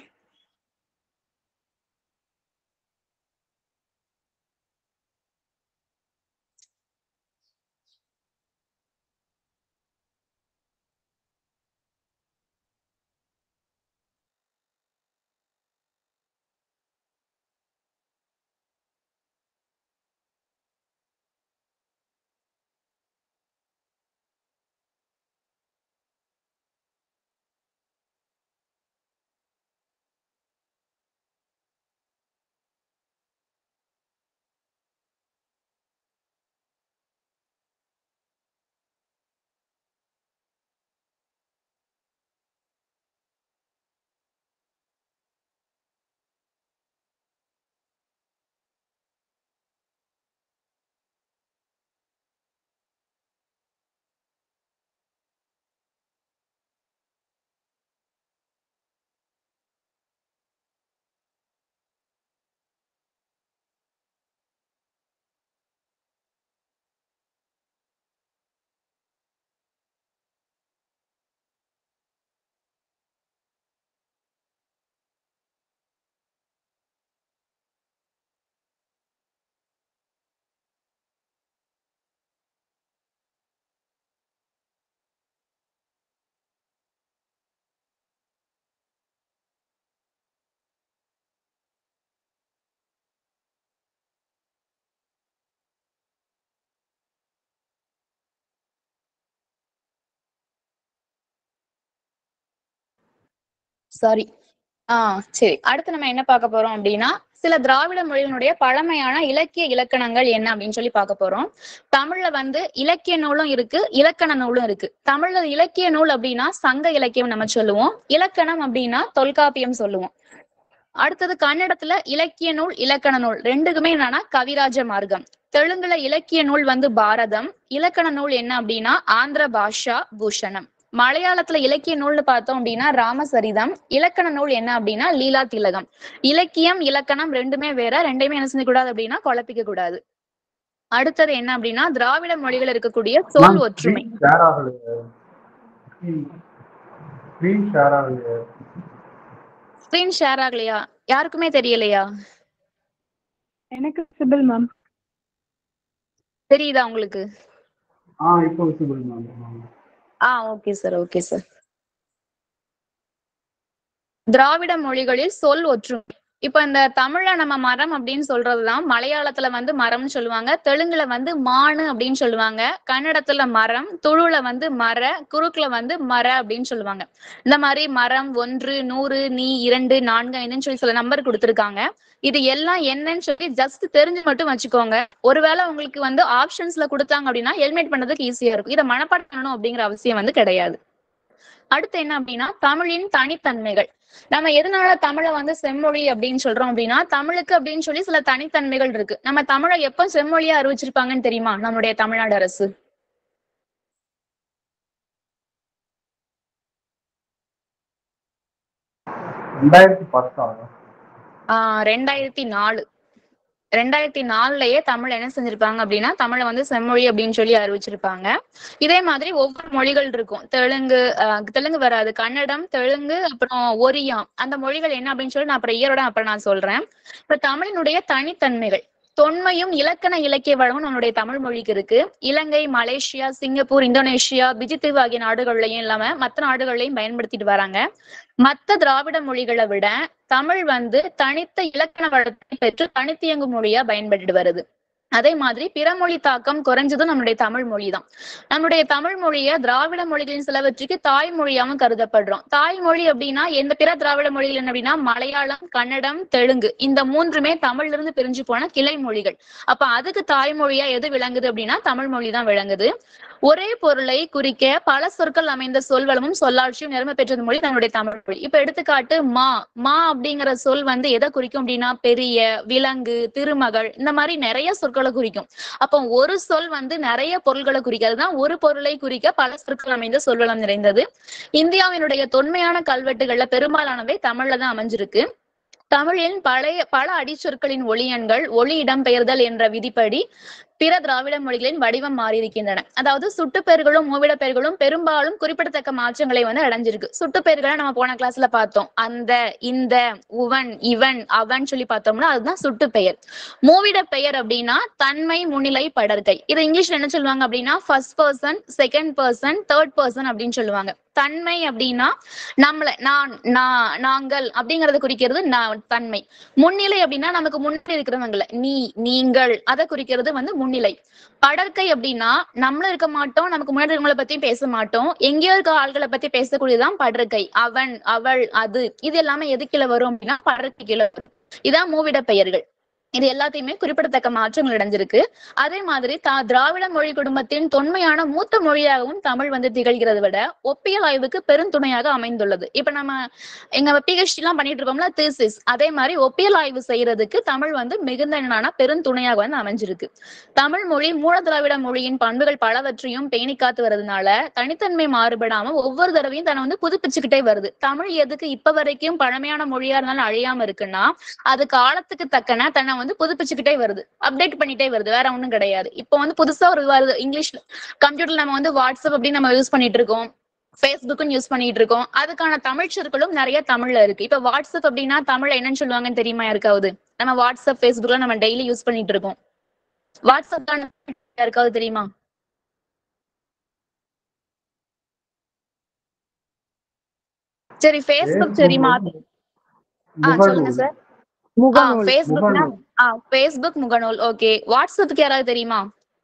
சாரி ஆ சரி அடுத்து நம்ம என்ன பார்க்க போறோம் அப்படின்னா சில திராவிட மொழிகளுடைய பழமையான இலக்கிய இலக்கணங்கள் என்ன அப்படின்னு சொல்லி பார்க்க போறோம் தமிழ்ல வந்து இலக்கிய நூலும் இருக்கு இலக்கண நூலும் இருக்கு தமிழ்ல இலக்கிய நூல் அப்படின்னா சங்க இலக்கியம் நம்ம சொல்லுவோம் இலக்கணம் அப்படின்னா தொல்காப்பியம் சொல்லுவோம் அடுத்தது கன்னடத்துல இலக்கிய நூல் இலக்கண நூல் ரெண்டுக்குமே என்னன்னா கவிராஜ மார்க்கம் தெலுங்குல இலக்கிய நூல் வந்து பாரதம் இலக்கண நூல் என்ன அப்படின்னா ஆந்திர பாஷா பூஷணம் மலையாளத்துல இலக்கிய நூல்னு பார்த்தோம் அப்படின்னா ராமசரிதம் இலக்கண நூல் என்ன அப்படின்னா லீலா திலகம் இலக்கியம் இலக்கணம் ரெண்டுமே வேற ரெண்டையுமே என்ன செஞ்சக்கூடாது அப்படின்னா குழப்பிக்க கூடாது அடுத்தது என்ன அப்படின்னா திராவிட மொழிகள் இருக்கக்கூடிய சொல் ஒற்றுமை ஷேர் ஆகலையே ஸ்க்ரீன் ஷேர் ஆகலையே ஸ்கிரீன் ஷேர் ஆகலையா யாருக்குமே தெரியலையா எனக்கு சிபில் மேம் தெரியுதா உங்களுக்கு ஆ இப்போ விசிபிள் மேம் ஆ ஓகே சார் ஓகே சார் திராவிட மொழிகளில் சொல் ஒற்றுமை இப்ப இந்த தமிழ்ல நம்ம மரம் அப்படின்னு சொல்றதுதான் மலையாளத்துல வந்து மரம்னு சொல்லுவாங்க தெலுங்குல வந்து மானு அப்படின்னு சொல்லுவாங்க கன்னடத்துல மரம் துளுல வந்து மர குறுக்குல வந்து மர அப்படின்னு சொல்லுவாங்க இந்த மாதிரி மரம் ஒன்று நூறு நீ இரண்டு நான்கு ஐந்துன்னு சொல்லி சில நம்பர் கொடுத்துருக்காங்க இது எல்லாம் என்னன்னு சொல்லி ஜஸ்ட் தெரிஞ்சு மட்டும் வச்சுக்கோங்க ஒருவேளை உங்களுக்கு வந்து ஆப்ஷன்ஸ்ல கொடுத்தாங்க அப்படின்னா ஹெல்மெட் பண்றதுக்கு ஈஸியா இருக்கும் இதை மனப்பாடம் பண்ணணும் அப்படிங்கிற அவசியம் வந்து கிடையாது அடுத்து என்ன அப்படின்னா தமிழின் தனித்தன்மைகள் நம்ம எதனால தமிழை வந்து செம்மொழி அப்படின்னு சொல்றோம் அப்படின்னா தமிழுக்கு அப்படின்னு சொல்லி சில தனித்தன்மைகள் இருக்கு நம்ம தமிழை எப்ப செம்மொழியா அறிவிச்சிருப்பாங்கன்னு தெரியுமா நம்மளுடைய தமிழ்நாடு அரசு ரெண்டாயிரத்தி பத்தா ஆஹ் ரெண்டாயிரத்தி நாலு ரெண்டாயிரத்தி நாலுலயே தமிழ் என்ன செஞ்சிருப்பாங்க அப்படின்னா தமிழை வந்து செம்மொழி அப்படின்னு சொல்லி அறிவிச்சிருப்பாங்க இதே மாதிரி ஒவ்வொரு மொழிகள் இருக்கும் தெலுங்கு ஆஹ் தெலுங்கு வராது கன்னடம் தெலுங்கு அப்புறம் ஒரியா அந்த மொழிகள் என்ன அப்படின்னு சொல்லி நான் அப்புறம் இயரோட அப்புறம் நான் சொல்றேன் இப்ப தமிழினுடைய தனித்தன்மைகள் தொன்மையும் இலக்கண இலக்கிய வளமும் நம்மளுடைய தமிழ் மொழிக்கு இருக்கு இலங்கை மலேசியா சிங்கப்பூர் இந்தோனேஷியா பிஜித்தீவு ஆகிய நாடுகள்லயும் இல்லாம மத்த நாடுகள்லயும் பயன்படுத்திட்டு வராங்க மத்த திராவிட மொழிகளை விட தமிழ் வந்து தனித்த இலக்கண வளத்தை பெற்று தனித்து இயங்கும் மொழியா பயன்பட்டு வருது அதே மாதிரி பிற மொழி தாக்கம் குறைஞ்சதும் நம்மளுடைய தமிழ் மொழி தான் நம்மளுடைய தமிழ் மொழியை திராவிட மொழிகளின் சிலவற்றுக்கு தாய்மொழியாவும் கருதப்படுறோம் தாய்மொழி அப்படின்னா எந்த பிற திராவிட மொழிகள் என்ன அப்படின்னா மலையாளம் கன்னடம் தெலுங்கு இந்த மூன்றுமே தமிழ்ல இருந்து பிரிஞ்சு போன கிளை மொழிகள் அப்ப அதுக்கு தாய்மொழியா எது விளங்குது அப்படின்னா தமிழ் மொழி தான் விளங்குது ஒரே பொருளை குறிக்க பல சொற்கள் அமைந்த சொல்வளமும் சொல்லாட்சியும் நிறமை பெற்றது மொழி தன்னுடைய தமிழ் மொழி இப்ப எடுத்துக்காட்டு மா மா அப்படிங்கிற சொல் வந்து எதை குறிக்கும் அப்படின்னா பெரிய விலங்கு திருமகள் இந்த மாதிரி நிறைய சொற்களை குறிக்கும் அப்போ ஒரு சொல் வந்து நிறைய பொருள்களை குறிக்கிறது தான் ஒரு பொருளை குறிக்க பல சொற்கள் அமைந்த சொல்வளம் நிறைந்தது இந்தியாவினுடைய தொன்மையான கல்வெட்டுகள்ல பெரும்பாலானவை தமிழ்ல தான் அமைஞ்சிருக்கு தமிழின் பழைய பல அடிச்சொற்களின் ஒளியன்கள் ஒளி இடம்பெயர்தல் என்ற விதிப்படி பிற திராவிட மொழிகளின் வடிவம் மாறியிருக்கின்றன அதாவது சுட்டுப்பெயர்களும் மூவிட பெயர்களும் பெரும்பாலும் குறிப்பிடத்தக்க மாற்றங்களை வந்து அடைஞ்சிருக்கு சுட்டுப்பெயர்களை நம்ம போன கிளாஸ்ல பார்த்தோம் அந்த இந்த உவன் இவன் அவன் சொல்லி பார்த்தோம்னா அதுதான் சுட்டுப்பெயர் மூவிட பெயர் அப்படின்னா தன்மை முன்னிலை படர்கை இது இங்கிலீஷ்ல என்ன சொல்லுவாங்க அப்படின்னா first person second person third person அப்படின்னு சொல்லுவாங்க தன்மை அப்படின்னா நம்மள நான் நான் நாங்கள் அப்படிங்கறத குறிக்கிறது நான் தன்மை முன்னிலை அப்படின்னா நமக்கு முன்னாடி இருக்கிறவங்கள நீ நீங்கள் அதை குறிக்கிறது வந்து முன்னிலை படற்கை அப்படின்னா நம்மளும் இருக்க மாட்டோம் நமக்கு முன்னாடி இருக்கவங்கள பத்தியும் பேச மாட்டோம் எங்கேயோ இருக்க ஆள்களை பத்தி பேசக்கூடியதுதான் படற்கை அவன் அவள் அது இது எல்லாமே எது கீழே வரும் அப்படின்னா படற்கை கீழே வரும் இதான் மூவிட பெயர்கள் இது எல்லாத்தையுமே குறிப்பிடத்தக்க மாற்றங்கள் அடைஞ்சிருக்கு அதே மாதிரி தா திராவிட மொழி குடும்பத்தின் தொன்மையான மூத்த மொழியாகவும் தமிழ் வந்து திகழ்கிறதை விட ஒப்பியல் ஆய்வுக்கு பெருந்துணையாக அமைந்துள்ளது இப்ப நம்ம எங்க பிஹெச்டி எல்லாம் பண்ணிட்டு இருக்கோம்ல தீசிஸ் அதே மாதிரி ஒப்பியல் ஆய்வு செய்யறதுக்கு தமிழ் வந்து மிகுந்த என்னன்னா பெருந்துணையாக வந்து அமைஞ்சிருக்கு தமிழ் மொழி மூல திராவிட மொழியின் பண்புகள் பலவற்றையும் பேணி காத்து வர்றதுனால தனித்தன்மை மாறுபடாம ஒவ்வொரு தடவையும் தன்னை வந்து புதுப்பிச்சுக்கிட்டே வருது தமிழ் எதுக்கு இப்ப வரைக்கும் பழமையான மொழியா இருந்தாலும் அழியாம இருக்குன்னா அது காலத்துக்கு தக்கன தன்னை வந்து புதுப்பிச்சுக்கிட்டே வருது அப்டேட் பண்ணிட்டே வருது வேற ஒண்ணும் கிடையாது இப்போ வந்து புதுசா ஒரு வருது இங்கிலீஷ்ல கம்ப்யூட்டர்ல நம்ம வந்து வாட்ஸ்அப் அப்படின்னு நம்ம யூஸ் பண்ணிட்டு இருக்கோம் ஃபேஸ்புக்கும் யூஸ் பண்ணிட்டு இருக்கோம் அதுக்கான தமிழ் சொற்களும் நிறைய தமிழ்ல இருக்கு இப்ப வாட்ஸ்அப் அப்படின்னா தமிழ்ல என்னன்னு சொல்லுவாங்கன்னு தெரியுமா யாருக்காவது நம்ம வாட்ஸ்அப் ஃபேஸ்புக்ல நம்ம டெய்லி யூஸ் பண்ணிட்டு இருக்கோம் வாட்ஸ்அப் தான் யாருக்காவது தெரியுமா சரி ஃபேஸ்புக் தெரியுமா ஆ சொல்லுங்க சார் ஆ முகநூல் ஃபேஸ்புக்னா முகநூல். ஆ ஃபேஸ்புக் முகநூல் ஓகே வாட்ஸ்அப்புக்கு யாராவது தெரியுமா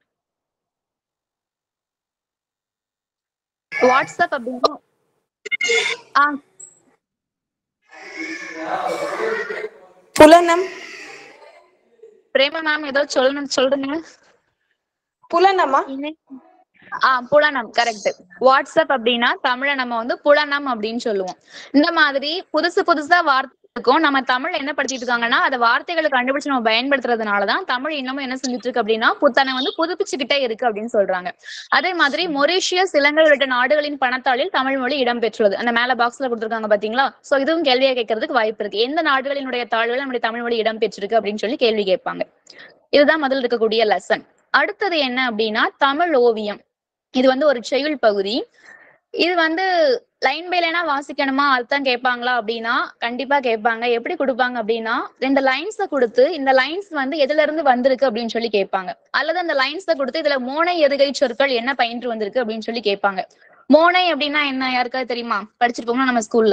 வாட்ஸ்அப் அப்படின்னா ஆ புலனம் பிரேமா மேம் ஏதோ சொல்லணும் சொல்றீங்க புலனமா ஆ புலனம் கரெக்ட் வாட்ஸ்அப் அப்படின்னா தமிழ நம்ம வந்து புலனம் அப்படின்னு சொல்லுவோம் இந்த மாதிரி புதுசு புதுசா வார்த்தை இருக்கும் நம்ம தமிழ் என்ன படிச்சிட்டு இருக்காங்கன்னா அந்த வார்த்தைகளை கண்டுபிடிச்சு நம்ம பயன்படுத்துறதுனாலதான் தமிழ் இன்னமும் என்ன செஞ்சுட்டு இருக்கு அப்படின்னா புத்தனை வந்து புதுப்பிச்சுக்கிட்டே இருக்கு அப்படின்னு சொல்றாங்க அதே மாதிரி மொரீஷியஸ் இலங்கை உள்ளிட்ட நாடுகளின் பணத்தாளில் தமிழ் மொழி இடம்பெற்றுள்ளது அந்த மேல பாக்ஸ்ல கொடுத்துருக்காங்க பாத்தீங்களா சோ இதுவும் கேள்வியை கேட்கறதுக்கு வாய்ப்பு இருக்கு எந்த நாடுகளினுடைய தாழ்வில் நம்முடைய தமிழ் மொழி இடம்பெற்றிருக்கு அப்படின்னு சொல்லி கேள்வி கேட்பாங்க இதுதான் முதல்ல இருக்கக்கூடிய லெசன் அடுத்தது என்ன அப்படின்னா தமிழ் ஓவியம் இது வந்து ஒரு செய்யுள் பகுதி இது வந்து லைன் பை லைனா வாசிக்கணுமா அர்த்தம் கேட்பாங்களா அப்படின்னா கண்டிப்பா கேட்பாங்க எப்படி கொடுப்பாங்க அப்படின்னா ரெண்டு லைன்ஸ கொடுத்து இந்த லைன்ஸ் வந்து எதுல இருந்து வந்திருக்கு அப்படின்னு சொல்லி கேட்பாங்க அல்லது அந்த லைன்ஸ கொடுத்து இதுல மோனை எதுகை சொற்கள் என்ன பயின்று வந்திருக்கு அப்படின்னு சொல்லி கேட்பாங்க மோனை அப்படின்னா என்ன யாருக்காவது தெரியுமா படிச்சிருப்போம்னா நம்ம ஸ்கூல்ல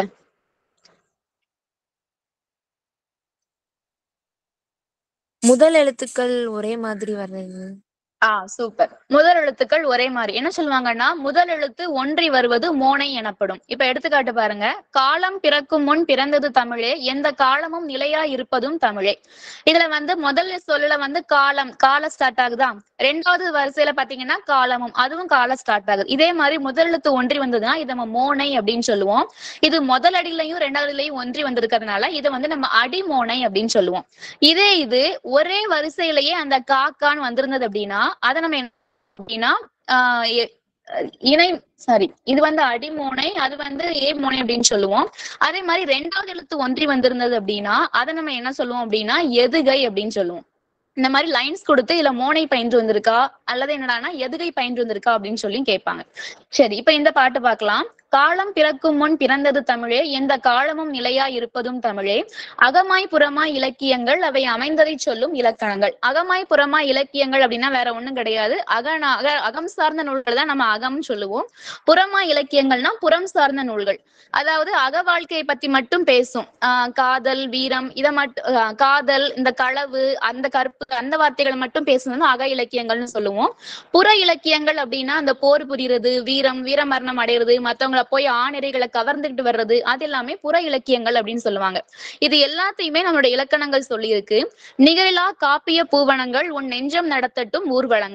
முதல் எழுத்துக்கள் ஒரே மாதிரி வர்றது ஆ சூப்பர் முதல் எழுத்துக்கள் ஒரே மாதிரி என்ன சொல்லுவாங்கன்னா முதல் எழுத்து ஒன்றி வருவது மோனை எனப்படும் இப்ப எடுத்துக்காட்டு பாருங்க காலம் பிறக்கும் முன் பிறந்தது தமிழே எந்த காலமும் நிலையா இருப்பதும் தமிழே இதுல வந்து முதல் சொல்லுல வந்து காலம் கால ஸ்டார்ட் ஆகுதா ரெண்டாவது வரிசையில பாத்தீங்கன்னா காலமும் அதுவும் கால ஸ்டார்ட் ஆகுது இதே மாதிரி முதல் எழுத்து ஒன்றி வந்ததுன்னா இதை நம்ம மோனை அப்படின்னு சொல்லுவோம் இது முதல் அடியிலையும் ரெண்டாவது அடியிலையும் ஒன்றி வந்திருக்கிறதுனால இதை வந்து நம்ம அடிமோனை அப்படின்னு சொல்லுவோம் இதே இது ஒரே வரிசையிலேயே அந்த காக்கான்னு வந்திருந்தது அப்படின்னா அதை நம்ம என்ன அப்படின்னா ஆஹ் எ- இணை சாரி இது வந்து அடிமோனை அது வந்து ஏ மோனை அப்படின்னு சொல்லுவோம் அதே மாதிரி ரெண்டாவது எழுத்து ஒன்றி வந்திருந்தது அப்படின்னா அதை நம்ம என்ன சொல்லுவோம் அப்படின்னா எதுகை அப்படின்னு சொல்லுவோம் இந்த மாதிரி லைன்ஸ் கொடுத்து இதுல மோனை பயின்று வந்திருக்கா அல்லது என்னடான்னா எதுகை பயின்று வந்திருக்கா அப்படின்னு சொல்லி கேட்பாங்க சரி இப்ப இந்த பாட்டு பார்க்கலாம் காலம் பிறக்கும் முன் பிறந்தது தமிழே எந்த காலமும் நிலையா இருப்பதும் தமிழே அகமாய் புறமாய் இலக்கியங்கள் அவை அமைந்ததை சொல்லும் இலக்கணங்கள் அகமாய் புறமாய் இலக்கியங்கள் அப்படின்னா வேற ஒண்ணும் கிடையாது அகன அக அகம் சார்ந்த நூல்கள் தான் நம்ம அகம் சொல்லுவோம் புறமாய் இலக்கியங்கள்னா புறம் சார்ந்த நூல்கள் அதாவது அக வாழ்க்கையை பத்தி மட்டும் பேசும் ஆஹ் காதல் வீரம் இதை மட்டும் ஆஹ் காதல் இந்த களவு அந்த கற்பு அந்த வார்த்தைகளை மட்டும் பேசுனது அக இலக்கியங்கள்னு சொல்லுவோம் புற இலக்கியங்கள் அப்படின்னா அந்த போர் புரியுறது வீரம் வீரமரணம் அடையிறது மத்தவங்கள போய் ஆணிரைகளை கவர்ந்துகிட்டு வர்றது அது எல்லாமே புற இலக்கியங்கள் அப்படின்னு சொல்லுவாங்க இது எல்லாத்தையுமே நம்மளோட இலக்கணங்கள் சொல்லியிருக்கு நிகழிலா காப்பிய பூவனங்கள் உன் நெஞ்சம் நடத்தட்டும் ஊர்வலங்கள்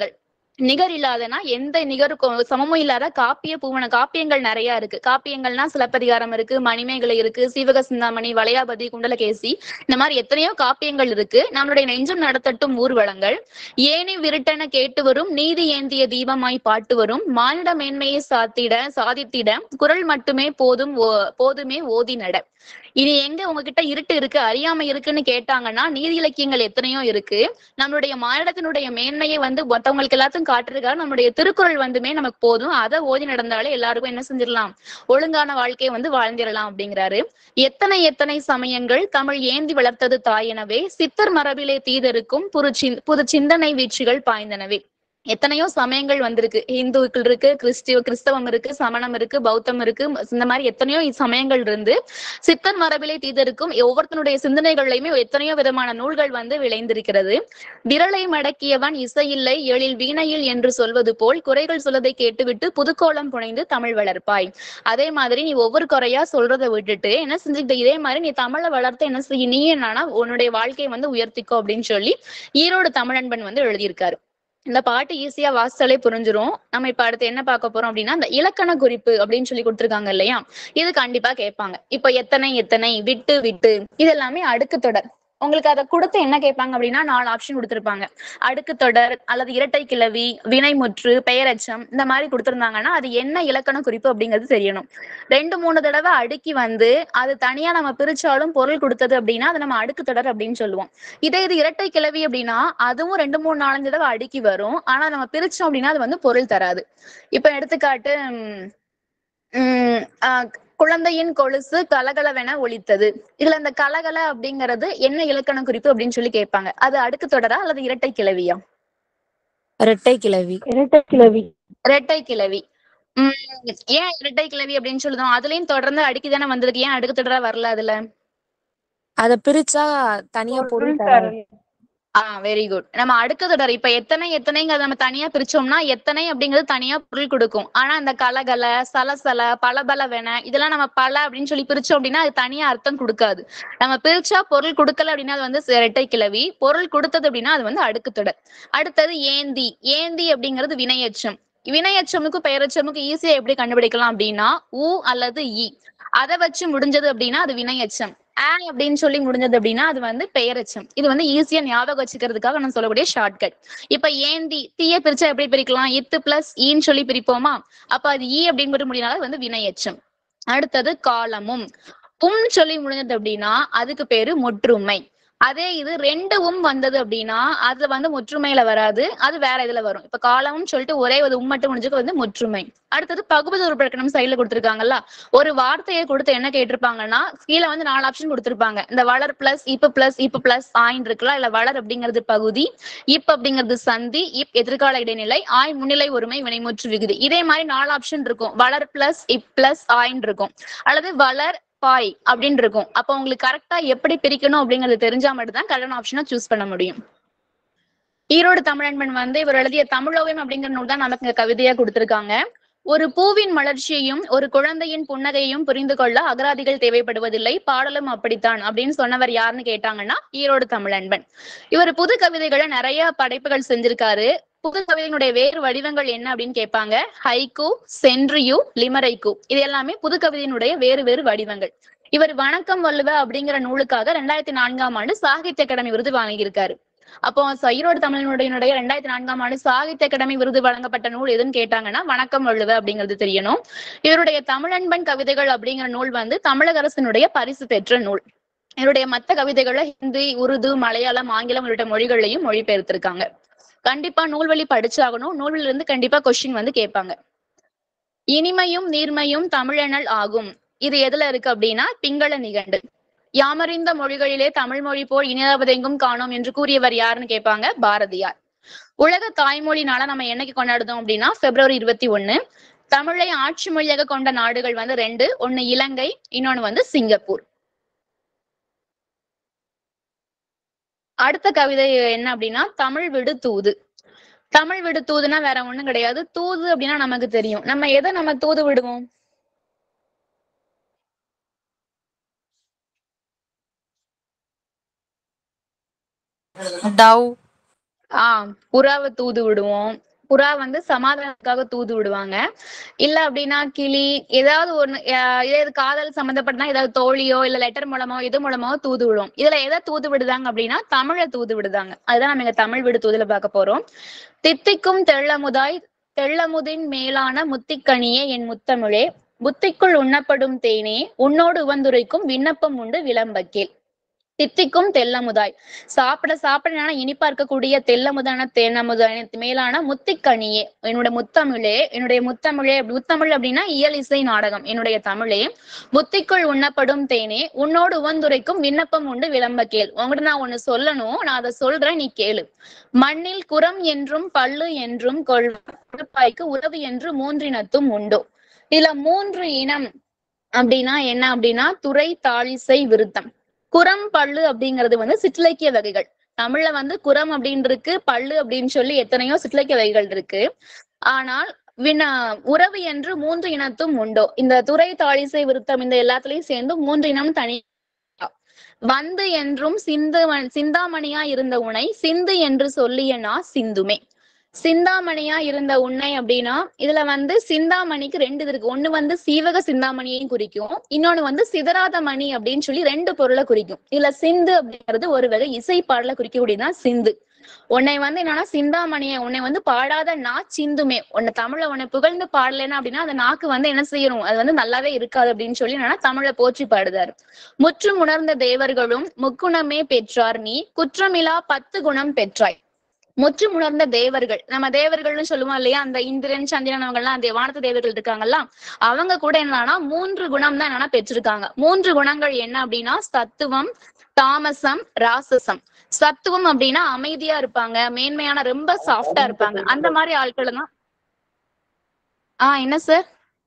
நிகர் இல்லாதனா எந்த நிகருக்கும் சமமும் இல்லாத காப்பிய பூவன காப்பியங்கள் நிறைய இருக்கு காப்பியங்கள்னா சிலப்பதிகாரம் இருக்கு மணிமேகலை இருக்கு சீவக சிந்தாமணி வளையாபதி குண்டலகேசி இந்த மாதிரி எத்தனையோ காப்பியங்கள் இருக்கு நம்மளுடைய நெஞ்சம் நடத்தட்டும் ஊர்வலங்கள் ஏனி விருட்டென கேட்டு வரும் நீதி ஏந்திய தீபமாய் பாட்டு வரும் மானிட மேன்மையை சாத்திட சாதித்திட குரல் மட்டுமே போதும் ஓ- போதுமே ஓதி நட இனி எங்க உங்ககிட்ட இருட்டு இருக்கு அறியாமை இருக்குன்னு கேட்டாங்கன்னா நீதி இலக்கியங்கள் எத்தனையோ இருக்கு நம்மளுடைய மானிடத்தினுடைய மேன்மையை வந்து மத்தவங்களுக்கு எல்லாத்தையும் காட்டுறதுக்காக நம்மளுடைய திருக்குறள் வந்துமே நமக்கு போதும் அதை ஓதி நடந்தாலே எல்லாருக்கும் என்ன செஞ்சிடலாம் ஒழுங்கான வாழ்க்கையை வந்து வாழ்ந்திடலாம் அப்படிங்கிறாரு எத்தனை எத்தனை சமயங்கள் தமிழ் ஏந்தி வளர்த்தது தாயெனவே சித்தர் மரபிலே தீதருக்கும் புது சிந் புது சிந்தனை வீச்சுகள் பாய்ந்தனவே எத்தனையோ சமயங்கள் வந்திருக்கு இந்துக்கள் இருக்கு கிறிஸ்டிவ கிறிஸ்தவம் இருக்கு சமணம் இருக்கு பௌத்தம் இருக்கு இந்த மாதிரி எத்தனையோ சமயங்கள் இருந்து சித்தர் மரபிலே தீதருக்கும் ஒவ்வொருத்தனுடைய சிந்தனைகள்லையுமே எத்தனையோ விதமான நூல்கள் வந்து விளைந்திருக்கிறது விரலை மடக்கியவன் இசையில்லை எழில் வீணையில் என்று சொல்வது போல் குறைகள் சொல்லதை கேட்டுவிட்டு புதுக்கோலம் புனைந்து தமிழ் வளர்ப்பாய் அதே மாதிரி நீ ஒவ்வொரு குறையா சொல்றதை விட்டுட்டு என்ன செஞ்சுக்கிட்ட இதே மாதிரி நீ தமிழை வளர்த்து என்ன செய்ய நீ என்னன்னா உன்னுடைய வாழ்க்கையை வந்து உயர்த்திக்கோ அப்படின்னு சொல்லி ஈரோடு தமிழன்பன் வந்து எழுதியிருக்காரு இந்த பாட்டு ஈஸியா வாசிச்சாலே புரிஞ்சிரும் நம்ம இப்ப அடுத்து என்ன பார்க்க போறோம் அப்படின்னா இந்த இலக்கண குறிப்பு அப்படின்னு சொல்லி கொடுத்திருக்காங்க இல்லையா இது கண்டிப்பா கேட்பாங்க இப்ப எத்தனை எத்தனை விட்டு விட்டு இது எல்லாமே அடுக்கு தொடர் உங்களுக்கு அதை கொடுத்து என்ன கேட்பாங்க அப்படின்னா நாலு ஆப்ஷன் கொடுத்திருப்பாங்க அடுக்கு தொடர் அல்லது இரட்டை கிளவி வினைமுற்று பெயரச்சம் இந்த மாதிரி கொடுத்திருந்தாங்கன்னா அது என்ன இலக்கண குறிப்பு அப்படிங்கிறது தெரியணும் ரெண்டு மூணு தடவை அடுக்கி வந்து அது தனியா நம்ம பிரிச்சாலும் பொருள் கொடுத்தது அப்படின்னா அது நம்ம அடுக்கு தொடர் அப்படின்னு சொல்லுவோம் இதே இது இரட்டை கிளவி அப்படின்னா அதுவும் ரெண்டு மூணு நாலஞ்சு தடவை அடுக்கி வரும் ஆனா நம்ம பிரிச்சோம் அப்படின்னா அது வந்து பொருள் தராது இப்ப எடுத்துக்காட்டு உம் உம் ஆஹ் குழந்தையின் கொலுசு கலகலவென ஒலித்தது இதுல இந்த கலகல அப்படிங்கிறது என்ன இலக்கண குறிப்பு அப்படின்னு சொல்லி கேட்பாங்க அது அடுக்கு தொடரா அல்லது இரட்டை கிளவியா இரட்டை கிளவி இரட்டை கிளவி இரட்டை கிளவி உம் ஏன் இரட்டை கிளவி அப்படின்னு சொல்லுதோம் அதுலயும் தொடர்ந்து அடுக்கி தானே வந்திருக்கு ஏன் அடுக்கு தொடரா வரல அதுல அத பிரிச்சா தனியா பொருள் பொருள் தராது தரல. ஆ வெரி குட் நம்ம அடுக்க தொடர் இப்ப எத்தனை எத்தனைங்கிறத நம்ம தனியா பிரிச்சோம்னா எத்தனை அப்படிங்கிறது தனியா பொருள் கொடுக்கும் ஆனா இந்த கலகல சலசல பலபலவென இதெல்லாம் நம்ம பல அப்படின்னு சொல்லி பிரிச்சோம் அப்படின்னா அது தனியா அர்த்தம் கொடுக்காது நம்ம பிரிச்சா பொருள் கொடுக்கல அப்படின்னா அது வந்து இரட்டை கிளவி பொருள் கொடுத்தது அப்படின்னா அது வந்து அடுக்கு தொடர் அடுத்தது ஏந்தி ஏந்தி அப்படிங்கிறது வினையச்சம் வினையச்சமுக்கு பெயரச்சமுக்கு ஈஸியா எப்படி கண்டுபிடிக்கலாம் அப்படின்னா உ அல்லது இ அதை வச்சு முடிஞ்சது அப்படின்னா அது வினையச்சம் ஆ அப்படின்னு சொல்லி முடிஞ்சது அப்படின்னா அது வந்து பெயரச்சம் இது வந்து ஈஸியா ஞாபகம் வச்சுக்கிறதுக்காக நான் சொல்லக்கூடிய ஷார்ட்கட் இப்ப ஏந்தி தீய பிரிச்சா எப்படி பிரிக்கலாம் இத்து பிளஸ் ஈன்னு சொல்லி பிரிப்போமா அப்ப அது ஈ அப்படின்னு முடியினால அது வந்து வினையச்சம் அடுத்தது காலமும் உம் சொல்லி முடிஞ்சது அப்படின்னா அதுக்கு பேரு முற்றுமை அதே இது ரெண்டு உம் வந்தது அப்படின்னா அது வந்து முற்றுமையில வராது அது வேற இதுல வரும் இப்ப காலமும் சொல்லிட்டு ஒரே ஒரு உம் மட்டும் முடிஞ்சது வந்து முற்றுமை அடுத்தது பகுபதி உருப்படக்கணும் சைடுல கொடுத்திருக்காங்கல்ல ஒரு வார்த்தையை கொடுத்து என்ன கேட்டிருப்பாங்கன்னா கீழே வந்து நாலு ஆப்ஷன் கொடுத்திருப்பாங்க இந்த வளர் பிளஸ் இப்ப பிளஸ் இப்ப பிளஸ் ஆயின் இருக்குல்ல இல்ல வளர் அப்படிங்கிறது பகுதி இப் அப்படிங்கிறது சந்தி இப் எதிர்கால இடைநிலை ஆய் முன்னிலை ஒருமை வினைமுற்று விகுதி இதே மாதிரி நாலு ஆப்ஷன் இருக்கும் வளர் பிளஸ் இப் பிளஸ் ஆயின் இருக்கும் அல்லது வளர் பாய் அப்படின்னு இருக்கும் அப்ப உங்களுக்கு கரெக்டா எப்படி பிரிக்கணும் அப்படிங்கிறது தெரிஞ்சா மட்டும்தான் கரெக்டான ஆப்ஷனை சூஸ் பண்ண முடியும் ஈரோடு தமிழன்பன் வந்து இவர் எழுதிய தமிழோவியம் அப்படிங்கிற நூல் தான் நமக்கு இங்க கவிதையா கொடுத்திருக்காங்க ஒரு பூவின் மலர்ச்சியையும் ஒரு குழந்தையின் புன்னகையையும் புரிந்து கொள்ள அகராதிகள் தேவைப்படுவதில்லை பாடலும் அப்படித்தான் அப்படின்னு சொன்னவர் யாருன்னு கேட்டாங்கன்னா ஈரோடு தமிழன்பன் இவர் புது கவிதைகளை நிறைய படைப்புகள் செஞ்சிருக்காரு புது கவிதையினுடைய வேறு வடிவங்கள் என்ன அப்படின்னு கேட்பாங்க ஹைக்கு சென்ட்ரியு லிமரைக்கு இது எல்லாமே புது கவிதையினுடைய வேறு வேறு வடிவங்கள் இவர் வணக்கம் வள்ளுவ அப்படிங்கிற நூலுக்காக ரெண்டாயிரத்தி நான்காம் ஆண்டு சாகித்ய அகாடமி விருது வாங்கியிருக்காரு அப்போ ச- ஈரோடு தமிழனுடைய ரெண்டாயிரத்தி நான்காம் ஆண்டு சாகித்ய அகாடமி விருது வழங்கப்பட்ட நூல் எதுன்னு கேட்டாங்கன்னா வணக்கம் வள்ளுவ அப்படிங்கிறது தெரியணும் இவருடைய தமிழன்பன் கவிதைகள் அப்படிங்கிற நூல் வந்து தமிழக அரசினுடைய பரிசு பெற்ற நூல் இவருடைய மத்த கவிதைகளை ஹிந்தி உருது மலையாளம் ஆங்கிலம் உள்ளிட்ட மொழிகள்லையும் மொழிபெயர்த்திருக்காங்க கண்டிப்பா நூல்வழி படிச்சாகணும் நூல்ல இருந்து கண்டிப்பா கொஸ்டின் வந்து கேட்பாங்க இனிமையும் நீர்மையும் தமிழனல் ஆகும் இது எதுல இருக்கு அப்படின்னா பிங்கள நிகண்டு யாமறிந்த மொழிகளிலே தமிழ் மொழி போல் இனியாவதெங்கும் காணோம் என்று கூறியவர் யாருன்னு கேட்பாங்க பாரதியார் உலக தாய்மொழி நாளா நம்ம என்னைக்கு கொண்டாடுதோம் அப்படின்னா பிப்ரவரி இருபத்தி ஒண்ணு தமிழை ஆட்சி மொழியாக கொண்ட நாடுகள் வந்து ரெண்டு ஒண்ணு இலங்கை இன்னொன்னு வந்து சிங்கப்பூர் அடுத்த கவிதை என்ன அப்படின்னா தமிழ் விடு தூது தமிழ் விடு தூதுனா வேற ஒண்ணும் கிடையாது தூது அப்படின்னா நமக்கு தெரியும் நம்ம எதை நம்ம தூது விடுவோம் டவ் ஆஹ் புறாவை தூது விடுவோம் புறா வந்து சமாதானத்துக்காக தூது விடுவாங்க இல்ல அப்படின்னா கிளி ஏதாவது ஒண்ணு அஹ் ஏதாவது காதல் சம்பந்தப்பட்டனா ஏதாவது தோழியோ இல்ல லெட்டர் மூலமோ இது மூலமோ தூது விடும் இதுல எதை தூது விடுதாங்க அப்படின்னா தமிழை தூது விடுதாங்க அதுதான் நம்ம இங்க தமிழ் விடு தூதுல பார்க்க போறோம் தித்திக்கும் தெள்ளமுதாய் தெள்ளமுதின் மேலான முத்திக்கனியே என் முத்தமிழே புத்திக்குள் உண்ணப்படும் தேனே உன்னோடு உவந்துரைக்கும் விண்ணப்பம் உண்டு விளம்பக்கேல் தித்திக்கும் தெல்லமுதாய் சாப்பிட சாப்பிட நான் இனிப்பா இருக்கக்கூடிய தெல்லமுதான தேனமுதாய் மேலான முத்திக்கனியே என்னுடைய முத்தமிழே என்னுடைய முத்தமிழே முத்தமிழ் அப்படின்னா இயல் இசை நாடகம் என்னுடைய தமிழே புத்திக்குள் உண்ணப்படும் தேனே உன்னோடு உவந்துரைக்கும் விண்ணப்பம் உண்டு விளம்ப கேள் உங்ககிட்ட நான் ஒண்ணு சொல்லணும் நான் அதை சொல்றேன் நீ கேளு மண்ணில் குரம் என்றும் பல்லு என்றும் கொள்வாய்க்கு உறவு என்று மூன்றினத்தும் உண்டோ இதுல மூன்று இனம் அப்படின்னா என்ன அப்படின்னா துறை தாழிசை விருத்தம் குரம் பல்லு அப்படிங்கிறது வந்து சிற்றிலக்கிய வகைகள் தமிழ்ல வந்து குரம் அப்படின்னு இருக்கு பல்லு அப்படின்னு சொல்லி எத்தனையோ சிற்றிலக்கிய வகைகள் இருக்கு ஆனால் வினா உறவு என்று மூன்று இனத்தும் உண்டோ இந்த துறை தாழிசை விருத்தம் இந்த எல்லாத்துலயும் சேர்ந்து மூன்று இனம் தனி வந்து என்றும் சிந்து சிந்தாமணியா இருந்த உனை சிந்து என்று சொல்லிய நா சிந்துமே சிந்தாமணியா இருந்த உன்னை அப்படின்னா இதுல வந்து சிந்தாமணிக்கு ரெண்டு இது இருக்கு ஒண்ணு வந்து சீவக சிந்தாமணியையும் குறிக்கும் இன்னொன்னு வந்து சிதறாத மணி அப்படின்னு சொல்லி ரெண்டு பொருளை குறிக்கும் இதுல சிந்து அப்படிங்கிறது ஒரு வகை இசை பாடல குறிக்கக்கூடியதுதான் சிந்து உன்னை வந்து என்னன்னா சிந்தாமணியை உன்னை வந்து பாடாத நா சிந்துமே உன்னை தமிழ உன்னை புகழ்ந்து பாடலைன்னா அப்படின்னா அந்த நாக்கு வந்து என்ன செய்யணும் அது வந்து நல்லாவே இருக்காது அப்படின்னு சொல்லி என்னன்னா தமிழை போற்றி பாடுதாரு முற்றும் உணர்ந்த தேவர்களும் முக்குணமே பெற்றார் நீ குற்றமிலா பத்து குணம் பெற்றாய் முற்றும் உணர்ந்த தேவர்கள் நம்ம தேவர்கள்னு சொல்லுவோம் இல்லையா அந்த இந்திரன் சந்திரன் அவங்க எல்லாம் அந்த வானத்து தேவர்கள் இருக்காங்கல்ல அவங்க கூட என்னன்னா மூன்று குணம் தான் என்னன்னா பெற்றிருக்காங்க மூன்று குணங்கள் என்ன அப்படின்னா சத்துவம் தாமசம் ராசசம் சத்துவம் அப்படின்னா அமைதியா இருப்பாங்க மேன்மையான ரொம்ப சாஃப்டா இருப்பாங்க அந்த மாதிரி ஆட்கள் தான் ஆஹ் என்ன சார்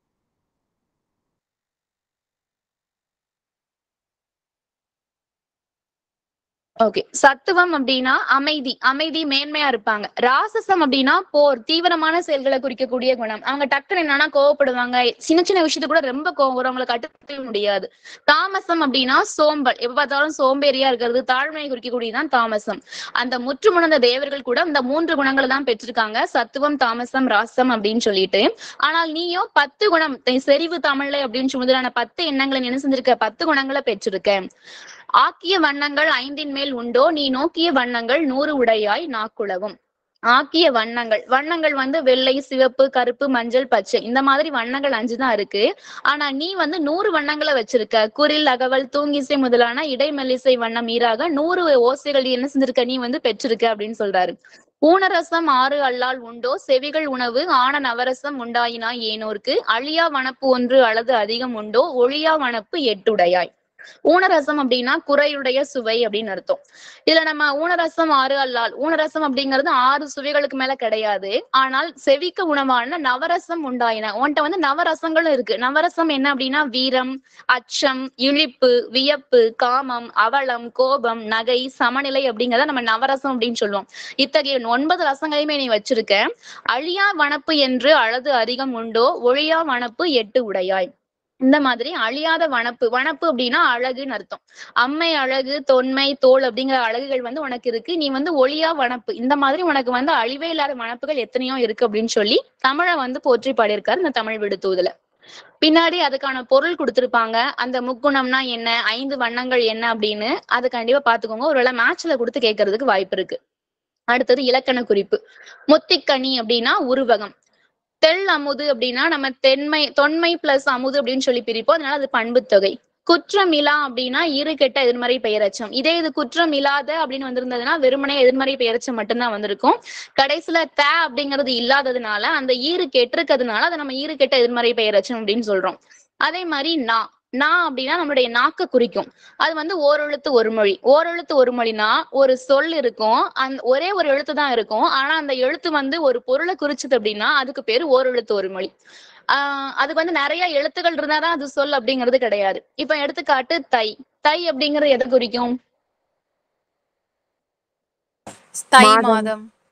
ஓகே சத்துவம் அப்படின்னா அமைதி அமைதி மேன்மையா இருப்பாங்க ராசசம் அப்படின்னா போர் தீவிரமான செயல்களை குறிக்கக்கூடிய குணம் அவங்க டக்குன்னு என்னன்னா கோவப்படுவாங்க சின்ன சின்ன விஷயத்து கூட ரொம்ப கோவம் வரும் அவங்களை கட்டுப்படுத்த முடியாது தாமசம் அப்படின்னா சோம்பல் எப்ப பார்த்தாலும் சோம்பேறியா இருக்கிறது தாழ்மையை குறிக்கக்கூடியதுதான் தாமசம் அந்த முற்றுமுணர்ந்த தேவர்கள் கூட இந்த மூன்று குணங்களை தான் பெற்றிருக்காங்க சத்துவம் தாமசம் ராசம் அப்படின்னு சொல்லிட்டு ஆனால் நீயும் பத்து குணம் செறிவு தமிழ்ல அப்படின்னு சொல்லுறதுல பத்து எண்ணங்களை என்ன செஞ்சிருக்க பத்து குணங்களை பெற்றிருக்க ஆக்கிய வண்ணங்கள் ஐந்தின் மேல் உண்டோ நீ நோக்கிய வண்ணங்கள் நூறு உடையாய் நாக்குளவும் ஆக்கிய வண்ணங்கள் வண்ணங்கள் வந்து வெள்ளை சிவப்பு கருப்பு மஞ்சள் பச்சை இந்த மாதிரி வண்ணங்கள் அஞ்சு தான் இருக்கு ஆனா நீ வந்து நூறு வண்ணங்களை வச்சிருக்க குரில் அகவல் தூங்கிசை முதலான இடைமெல்லிசை வண்ணம் ஈராக நூறு ஓசைகள் என்ன செஞ்சிருக்க நீ வந்து பெற்றிருக்க அப்படின்னு சொல்றாரு ஊனரசம் ஆறு அல்லால் உண்டோ செவிகள் உணவு ஆன நவரசம் உண்டாயினா ஏனோர்க்கு அழியா வனப்பு ஒன்று அளது அதிகம் உண்டோ ஒழியா வனப்பு எட்டுடையாய் ஊனரசம் அப்படின்னா குறையுடைய சுவை அப்படின்னு அர்த்தம் இதுல நம்ம ஊனரசம் ஆறு அல்லால் ஊனரசம் அப்படிங்கிறது ஆறு சுவைகளுக்கு மேல கிடையாது ஆனால் செவிக்க உணவான நவரசம் உண்டாயின உன்கிட்ட வந்து நவரசங்களும் இருக்கு நவரசம் என்ன அப்படின்னா வீரம் அச்சம் இழிப்பு வியப்பு காமம் அவலம் கோபம் நகை சமநிலை அப்படிங்கறத நம்ம நவரசம் அப்படின்னு சொல்லுவோம் இத்தகைய ஒன்பது ரசங்களையுமே நீ வச்சிருக்க அழியா வனப்பு என்று அழகு அதிகம் உண்டோ ஒழியா வனப்பு எட்டு உடையாய் இந்த மாதிரி அழியாத வனப்பு வனப்பு அப்படின்னா அழகுன்னு அர்த்தம் அம்மை அழகு தொன்மை தோல் அப்படிங்கிற அழகுகள் வந்து உனக்கு இருக்கு நீ வந்து ஒளியா வனப்பு இந்த மாதிரி உனக்கு வந்து அழிவே இல்லாத வனப்புகள் எத்தனையோ இருக்கு அப்படின்னு சொல்லி தமிழை வந்து போற்றி பாடியிருக்காரு இந்த தமிழ் விடுத்தூதுல பின்னாடி அதுக்கான பொருள் கொடுத்திருப்பாங்க அந்த முக்குணம்னா என்ன ஐந்து வண்ணங்கள் என்ன அப்படின்னு அது கண்டிப்பா பாத்துக்கோங்க ஒருவேளை மேட்ச்ல கொடுத்து கேட்கறதுக்கு வாய்ப்பு இருக்கு அடுத்தது இலக்கண குறிப்பு முத்திக்கனி அப்படின்னா உருவகம் தெள் அமுது அப்படின்னா நம்ம தென்மை தொன்மை பிளஸ் அமுது அப்படின்னு சொல்லி பிரிப்போம் அதனால அது பண்பு தொகை குற்றமிலா அப்படின்னா இரு கெட்ட எதிர்மறை பெயரச்சம் இதே இது குற்றம் இல்லாத அப்படின்னு வந்திருந்ததுன்னா வெறுமனே எதிர்மறை பெயரச்சம் மட்டும்தான் வந்திருக்கும் கடைசியில த அப்படிங்கிறது இல்லாததுனால அந்த ஈறு கெட்டிருக்கிறதுனால அதை நம்ம ஈறு கெட்ட எதிர்மறை பெயரச்சம் அப்படின்னு சொல்றோம் அதே மாதிரி நா நா அப்படின்னா நம்மளுடைய நாக்க குறிக்கும் அது வந்து ஓரெழுத்து ஒரு மொழி ஓரெழுத்து ஒரு மொழினா ஒரு சொல் இருக்கும் அந்த ஒரே ஒரு எழுத்து தான் இருக்கும் ஆனா அந்த எழுத்து வந்து ஒரு பொருளை குறிச்சது அப்படின்னா அதுக்கு பேரு ஓரெழுத்து ஒரு மொழி ஆஹ் அதுக்கு வந்து நிறைய எழுத்துக்கள் இருந்தாதான் அது சொல் அப்படிங்கிறது கிடையாது இப்ப எடுத்துக்காட்டு தை தை அப்படிங்கிறது எதை குறிக்கும் தை மாதம். மாதம்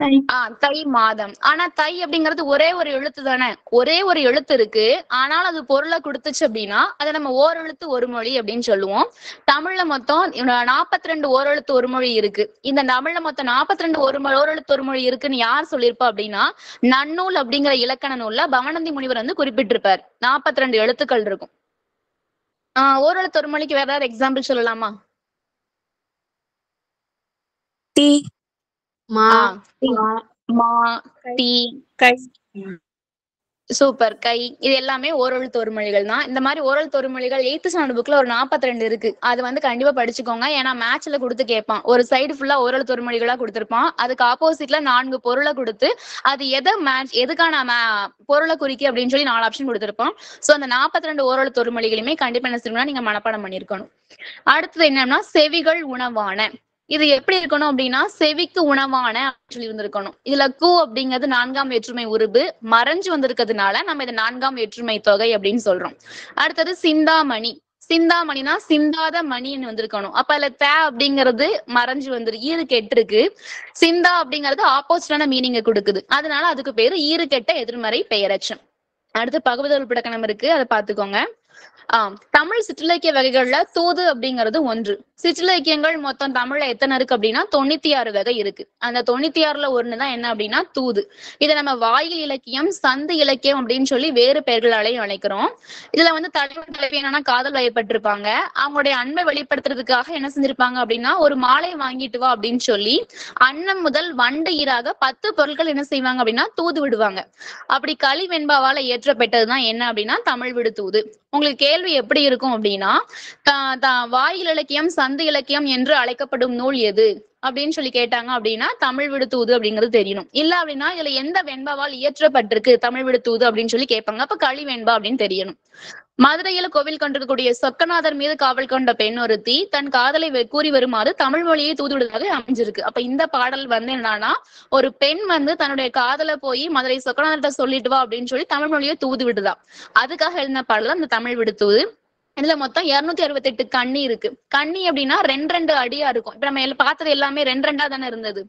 ஆ தை மாதம் ஆனா தை அப்படிங்கிறது ஒரே ஒரு எழுத்து தானே ஒரே ஒரு எழுத்து இருக்கு ஆனால் அது பொருளை கொடுத்துச்சு அப்படின்னா அதை நம்ம ஓர் எழுத்து ஒரு மொழி அப்படின்னு சொல்லுவோம் தமிழ்ல மொத்தம் நாற்பத்தி ரெண்டு ஓரெழுத்து ஒரு மொழி இருக்கு இந்த தமிழ்ல மொத்தம் நாற்பத்தி ரெண்டு ஒரு மொழி ஓரெழுத்து ஒரு மொழி இருக்குன்னு யார் சொல்லியிருப்பா அப்படின்னா நன்னூல் அப்படிங்கிற இலக்கண நூல்ல பவனந்தி முனிவர் வந்து குறிப்பிட்டிருப்பார் நாற்பத்தி ரெண்டு எழுத்துக்கள் இருக்கும் ஆஹ் ஓரெழுத்து ஒரு மொழிக்கு வேற ஏதாவது எக்ஸாம்பிள் சொல்லலாமா டி மா ஆ, தி, மா டி கை சூப்பர் கை இது எல்லாமே ஓரெழுத்து ஒரு மொழிகள் தான் இந்த மாதிரி ஓரெழுத்து ஒரு மொழிகள் எயித்து ஸ்டாண்டர்ட் புக்ல ஒரு 42 ரெண்டு இருக்கு அது வந்து கண்டிப்பா படிச்சுக்கோங்க ஏன்னா மேட்ச்ல கொடுத்து கேட்பான் ஒரு சைடு ஃபுல்லா ஓரெழுத்து ஒரு மொழிகளா கொடுத்திருப்பான் அதுக்கு ஆப்போசிட்ல நான்கு பொருளை கொடுத்து அது எதை மேட்ச் எதுக்கான ma- பொருளை குறிக்கி அப்படின்னு சொல்லி நாலு ஆப்ஷன் கொடுத்திருப்பான் சோ அந்த 42 ரெண்டு ஓரெழுத்து ஒரு மொழிகளுமே கண்டிப்பா என்ன செய்யணும்னா நீங்க மனப்பாடம் பண்ணிருக்கணும் அடுத்தது என்னன்னா செவிகள் உணவான இது எப்படி இருக்கணும் அப்படின்னா செவிக்கு உணவான அப்படின்னு சொல்லி இருந்திருக்கணும் இதுல கு அப்படிங்கிறது நான்காம் வேற்றுமை உருபு மறைஞ்சு வந்திருக்கிறதுனால நம்ம இதை நான்காம் வேற்றுமை தொகை அப்படின்னு சொல்றோம் அடுத்தது சிந்தாமணி சிந்தாமணினா சிந்தாத மணின்னு வந்திருக்கணும் அப்ப அதுல த அப்படிங்கிறது மறைஞ்சு வந்துரு ஈறு கெட்டிருக்கு சிந்தா அப்படிங்கிறது ஆப்போசிட்டான மீனிங்கை கொடுக்குது அதனால அதுக்கு பேரு ஈறு கெட்ட எதிர்மறை பெயரச்சம் அடுத்து பகுவதல் பிடக்கணம் இருக்கு அதை பாத்துக்கோங்க ஆஹ் தமிழ் சிற்றிலக்கிய வகைகள்ல தூது அப்படிங்கிறது ஒன்று சிற்றிலக்கியங்கள் மொத்தம் தமிழ்ல எத்தனை இருக்கு அப்படின்னா தொண்ணூத்தி ஆறு வகை இருக்கு அந்த தொண்ணூத்தி ஆறுல ஒண்ணுதான் என்ன அப்படின்னா தூது இதை நம்ம வாயில் இலக்கியம் சந்து இலக்கியம் அப்படின்னு சொல்லி வேறு பெயர்களாலையும் அழைக்கிறோம் இதுல வந்து தலைவர் தலைவி என்னன்னா காதல் வயப்பட்டிருப்பாங்க அவங்களுடைய அன்பை வெளிப்படுத்துறதுக்காக என்ன செஞ்சிருப்பாங்க அப்படின்னா ஒரு மாலை வாங்கிட்டு வா அப்படின்னு சொல்லி அன்னம் முதல் வண்டு ஈராக பத்து பொருட்கள் என்ன செய்வாங்க அப்படின்னா தூது விடுவாங்க அப்படி களி வெண்பாவால இயற்றப்பட்டதுதான் என்ன அப்படின்னா தமிழ் விடு தூது உங்களுக்கு கேள்வி எப்படி இருக்கும் அப்படின்னா தா- தா- வாயில் இலக்கியம் சந்து இலக்கியம் என்று அழைக்கப்படும் நூல் எது அப்படின்னு சொல்லி கேட்டாங்க அப்படின்னா தமிழ் விடு தூது அப்படிங்கிறது தெரியணும் இல்ல அப்படின்னா இதுல எந்த வெண்பாவால் இயற்றப்பட்டிருக்கு தமிழ் விடு தூது அப்படின்னு சொல்லி கேட்பாங்க அப்ப களி வெண்பா அப்படின்னு தெரியணும் மதுரையில கோவில் கொண்டிருக்கக்கூடிய சொக்கநாதர் மீது காவல் கொண்ட பெண் ஒருத்தி தன் காதலை வெ- கூறி வருமாறு தமிழ் மொழியை தூதுவிடுவதாக அமைஞ்சிருக்கு அப்ப இந்த பாடல் வந்து என்னன்னா ஒரு பெண் வந்து தன்னுடைய காதலை போய் மதுரை சொக்கநாதர்கிட்ட சொல்லிட்டு வா அப்படின்னு சொல்லி தமிழ் மொழியை தூது விடுதா அதுக்காக எழுதின பாடல் தான் இந்த தமிழ் விடுத்தூது இதுல மொத்தம் இருநூத்தி அறுபத்தி எட்டு கண்ணி இருக்கு கண்ணி அப்படின்னா ரெண்டு ரெண்டு அடியா இருக்கும் இப்ப நம்ம எல்லாம் பார்த்தது எல்லாமே ரெண்டு ரெண்டா தானே இருந்தது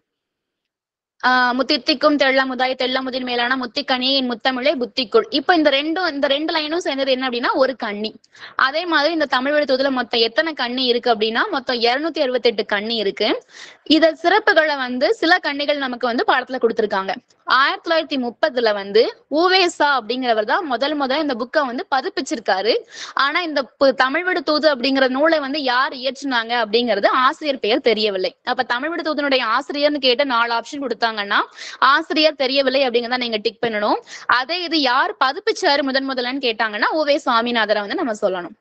ஆஹ் முத்தித்திக்கும் தெள்ளமுதாய் தெள்ளமுதின் மேலான முத்திக்கனியே என் முத்தமிழே புத்திக்குள் இப்ப இந்த ரெண்டும் இந்த ரெண்டு லைனும் சேர்ந்தது என்ன அப்படின்னா ஒரு கண்ணி அதே மாதிரி இந்த தமிழ் எழுத்துதுல மொத்தம் எத்தனை கண்ணி இருக்கு அப்படின்னா மொத்தம் இருநூத்தி அறுபத்தி எட்டு கண்ணி இருக்கு இத சிறப்புகளை வந்து சில கண்ணிகள் நமக்கு வந்து பாடத்துல கொடுத்திருக்காங்க ஆயிரத்தி தொள்ளாயிரத்தி முப்பதுல வந்து ஊவேசா அப்படிங்கிறவர் தான் முதல் முதல் இந்த புக்கை வந்து பதிப்பிச்சிருக்காரு ஆனா இந்த பு- தமிழ் விடு தூது அப்படிங்கிற நூலை வந்து யார் இயற்றுனாங்க அப்படிங்கிறது ஆசிரியர் பெயர் தெரியவில்லை அப்ப தமிழ் விடு தூதனுடைய ஆசிரியர்னு கேட்டு நாலு ஆப்ஷன் கொடுத்தாங்கன்னா ஆசிரியர் தெரியவில்லை அப்படிங்கிறத நீங்க டிக் பண்ணணும் அதே இது யார் பதிப்பிச்சாரு முதன் முதலன்னு கேட்டாங்கன்னா ஓவே சுவாமிநாதரை வந்து நம்ம சொல்லணும்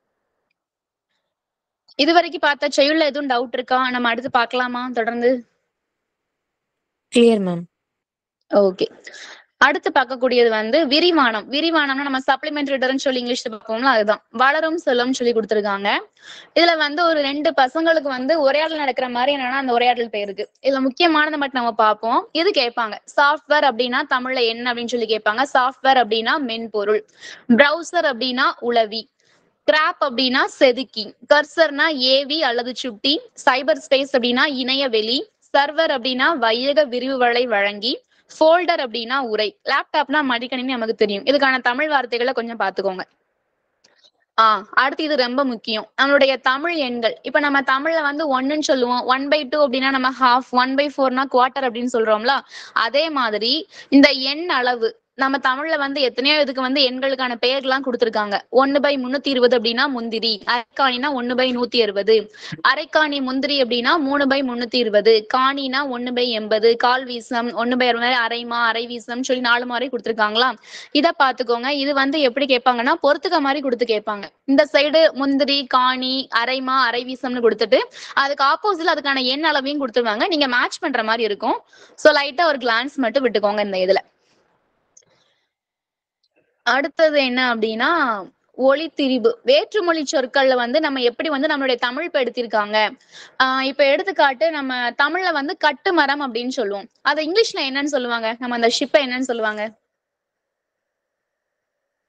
இது வரைக்கும் பார்த்த செய்யுள்ள எதுவும் டவுட் இருக்கா நம்ம அடுத்து பார்க்கலாமா தொடர்ந்து கிளியர் மேம் ஓகே அடுத்து பார்க்கக்கூடியது வந்து விரிவானம் விரிவானம்னா நம்ம சப்ளிமெண்டரி ரிட்டர்ன் சொல்லி இங்கிலீஷ்ல பார்ப்போம்ல அதுதான் வளரும் செல்வம் சொல்லி கொடுத்துருக்காங்க இதுல வந்து ஒரு ரெண்டு பசங்களுக்கு வந்து உரையாடல் நடக்கிற மாதிரி என்னன்னா அந்த உரையாடல் பேருக்கு இதுல முக்கியமானதை மட்டும் நம்ம பார்ப்போம் இது கேட்பாங்க சாஃப்ட்வேர் அப்படின்னா தமிழ்ல என்ன அப்படின்னு சொல்லி கேட்பாங்க சாஃப்ட்வேர் அப்படின்னா மென்பொருள் பிரவுசர் அப்படின்னா உளவி கிராப் அப்படின்னா செதுக்கி கர்சர்னா ஏவி அல்லது சுட்டி சைபர் ஸ்பேஸ் அப்படின்னா இணையவெளி சர்வர் அப்படின்னா வையக விரிவுகளை வழங்கி ஃபோல்டர் அப்படின்னா உரை லேப்டாப்னா மடிக்கணினி நமக்கு தெரியும் இதுக்கான தமிழ் வார்த்தைகளை கொஞ்சம் பாத்துக்கோங்க ஆஹ் அடுத்து இது ரொம்ப முக்கியம் நம்மளுடைய தமிழ் எண்கள் இப்ப நம்ம தமிழ்ல வந்து ஒன்னுன்னு சொல்லுவோம் ஒன் பை டூ அப்படின்னா நம்ம ஹாஃப் ஒன் பை ஃபோர்னா குவார்டர் அப்படின்னு சொல்றோம்ல அதே மாதிரி இந்த எண் அளவு நம்ம தமிழ்ல வந்து எத்தனையோ இதுக்கு வந்து எண்களுக்கான பெயர்கள்லாம் கொடுத்திருக்காங்க ஒன்னு பை முன்னூத்தி இருபது அப்படின்னா முந்திரி அரைக்காணினா ஒன்னு பை நூத்தி அறுபது அரைக்காணி முந்திரி அப்படின்னா மூணு பை முன்னூத்தி இருபது காணினா ஒன்னு பை எண்பது கால் வீசம் ஒன்னு பை அறுபது, அரைமா அரை வீசம் சொல்லி நாலு மாதிரி கொடுத்திருக்காங்களா இத பாத்துக்கோங்க இது வந்து எப்படி கேட்பாங்கன்னா பொறுத்துக்க மாதிரி கொடுத்து கேட்பாங்க இந்த சைடு முந்திரி காணி அரைமா அரை வீசம்னு கொடுத்துட்டு அதுக்கு ஆப்போசிட்ல அதுக்கான எண் அளவையும் கொடுத்துருவாங்க நீங்க மேட்ச் பண்ற மாதிரி இருக்கும் சோ லைட்டா ஒரு கிளான்ஸ் மட்டும் விட்டுக்கோங்க இந்த இதுல அடுத்தது என்ன அப்படின்னா ஒளி திரிபு வேற்றுமொழி சொற்கள்ல வந்து நம்ம எப்படி வந்து நம்மளுடைய தமிழ் படுத்திருக்காங்க ஆஹ் இப்ப எடுத்துக்காட்டு நம்ம தமிழ்ல வந்து கட்டு மரம் அப்படின்னு சொல்லுவோம் அதை இங்கிலீஷ்ல என்னன்னு சொல்லுவாங்க நம்ம அந்த ஷிப்பை என்னன்னு சொல்லுவாங்க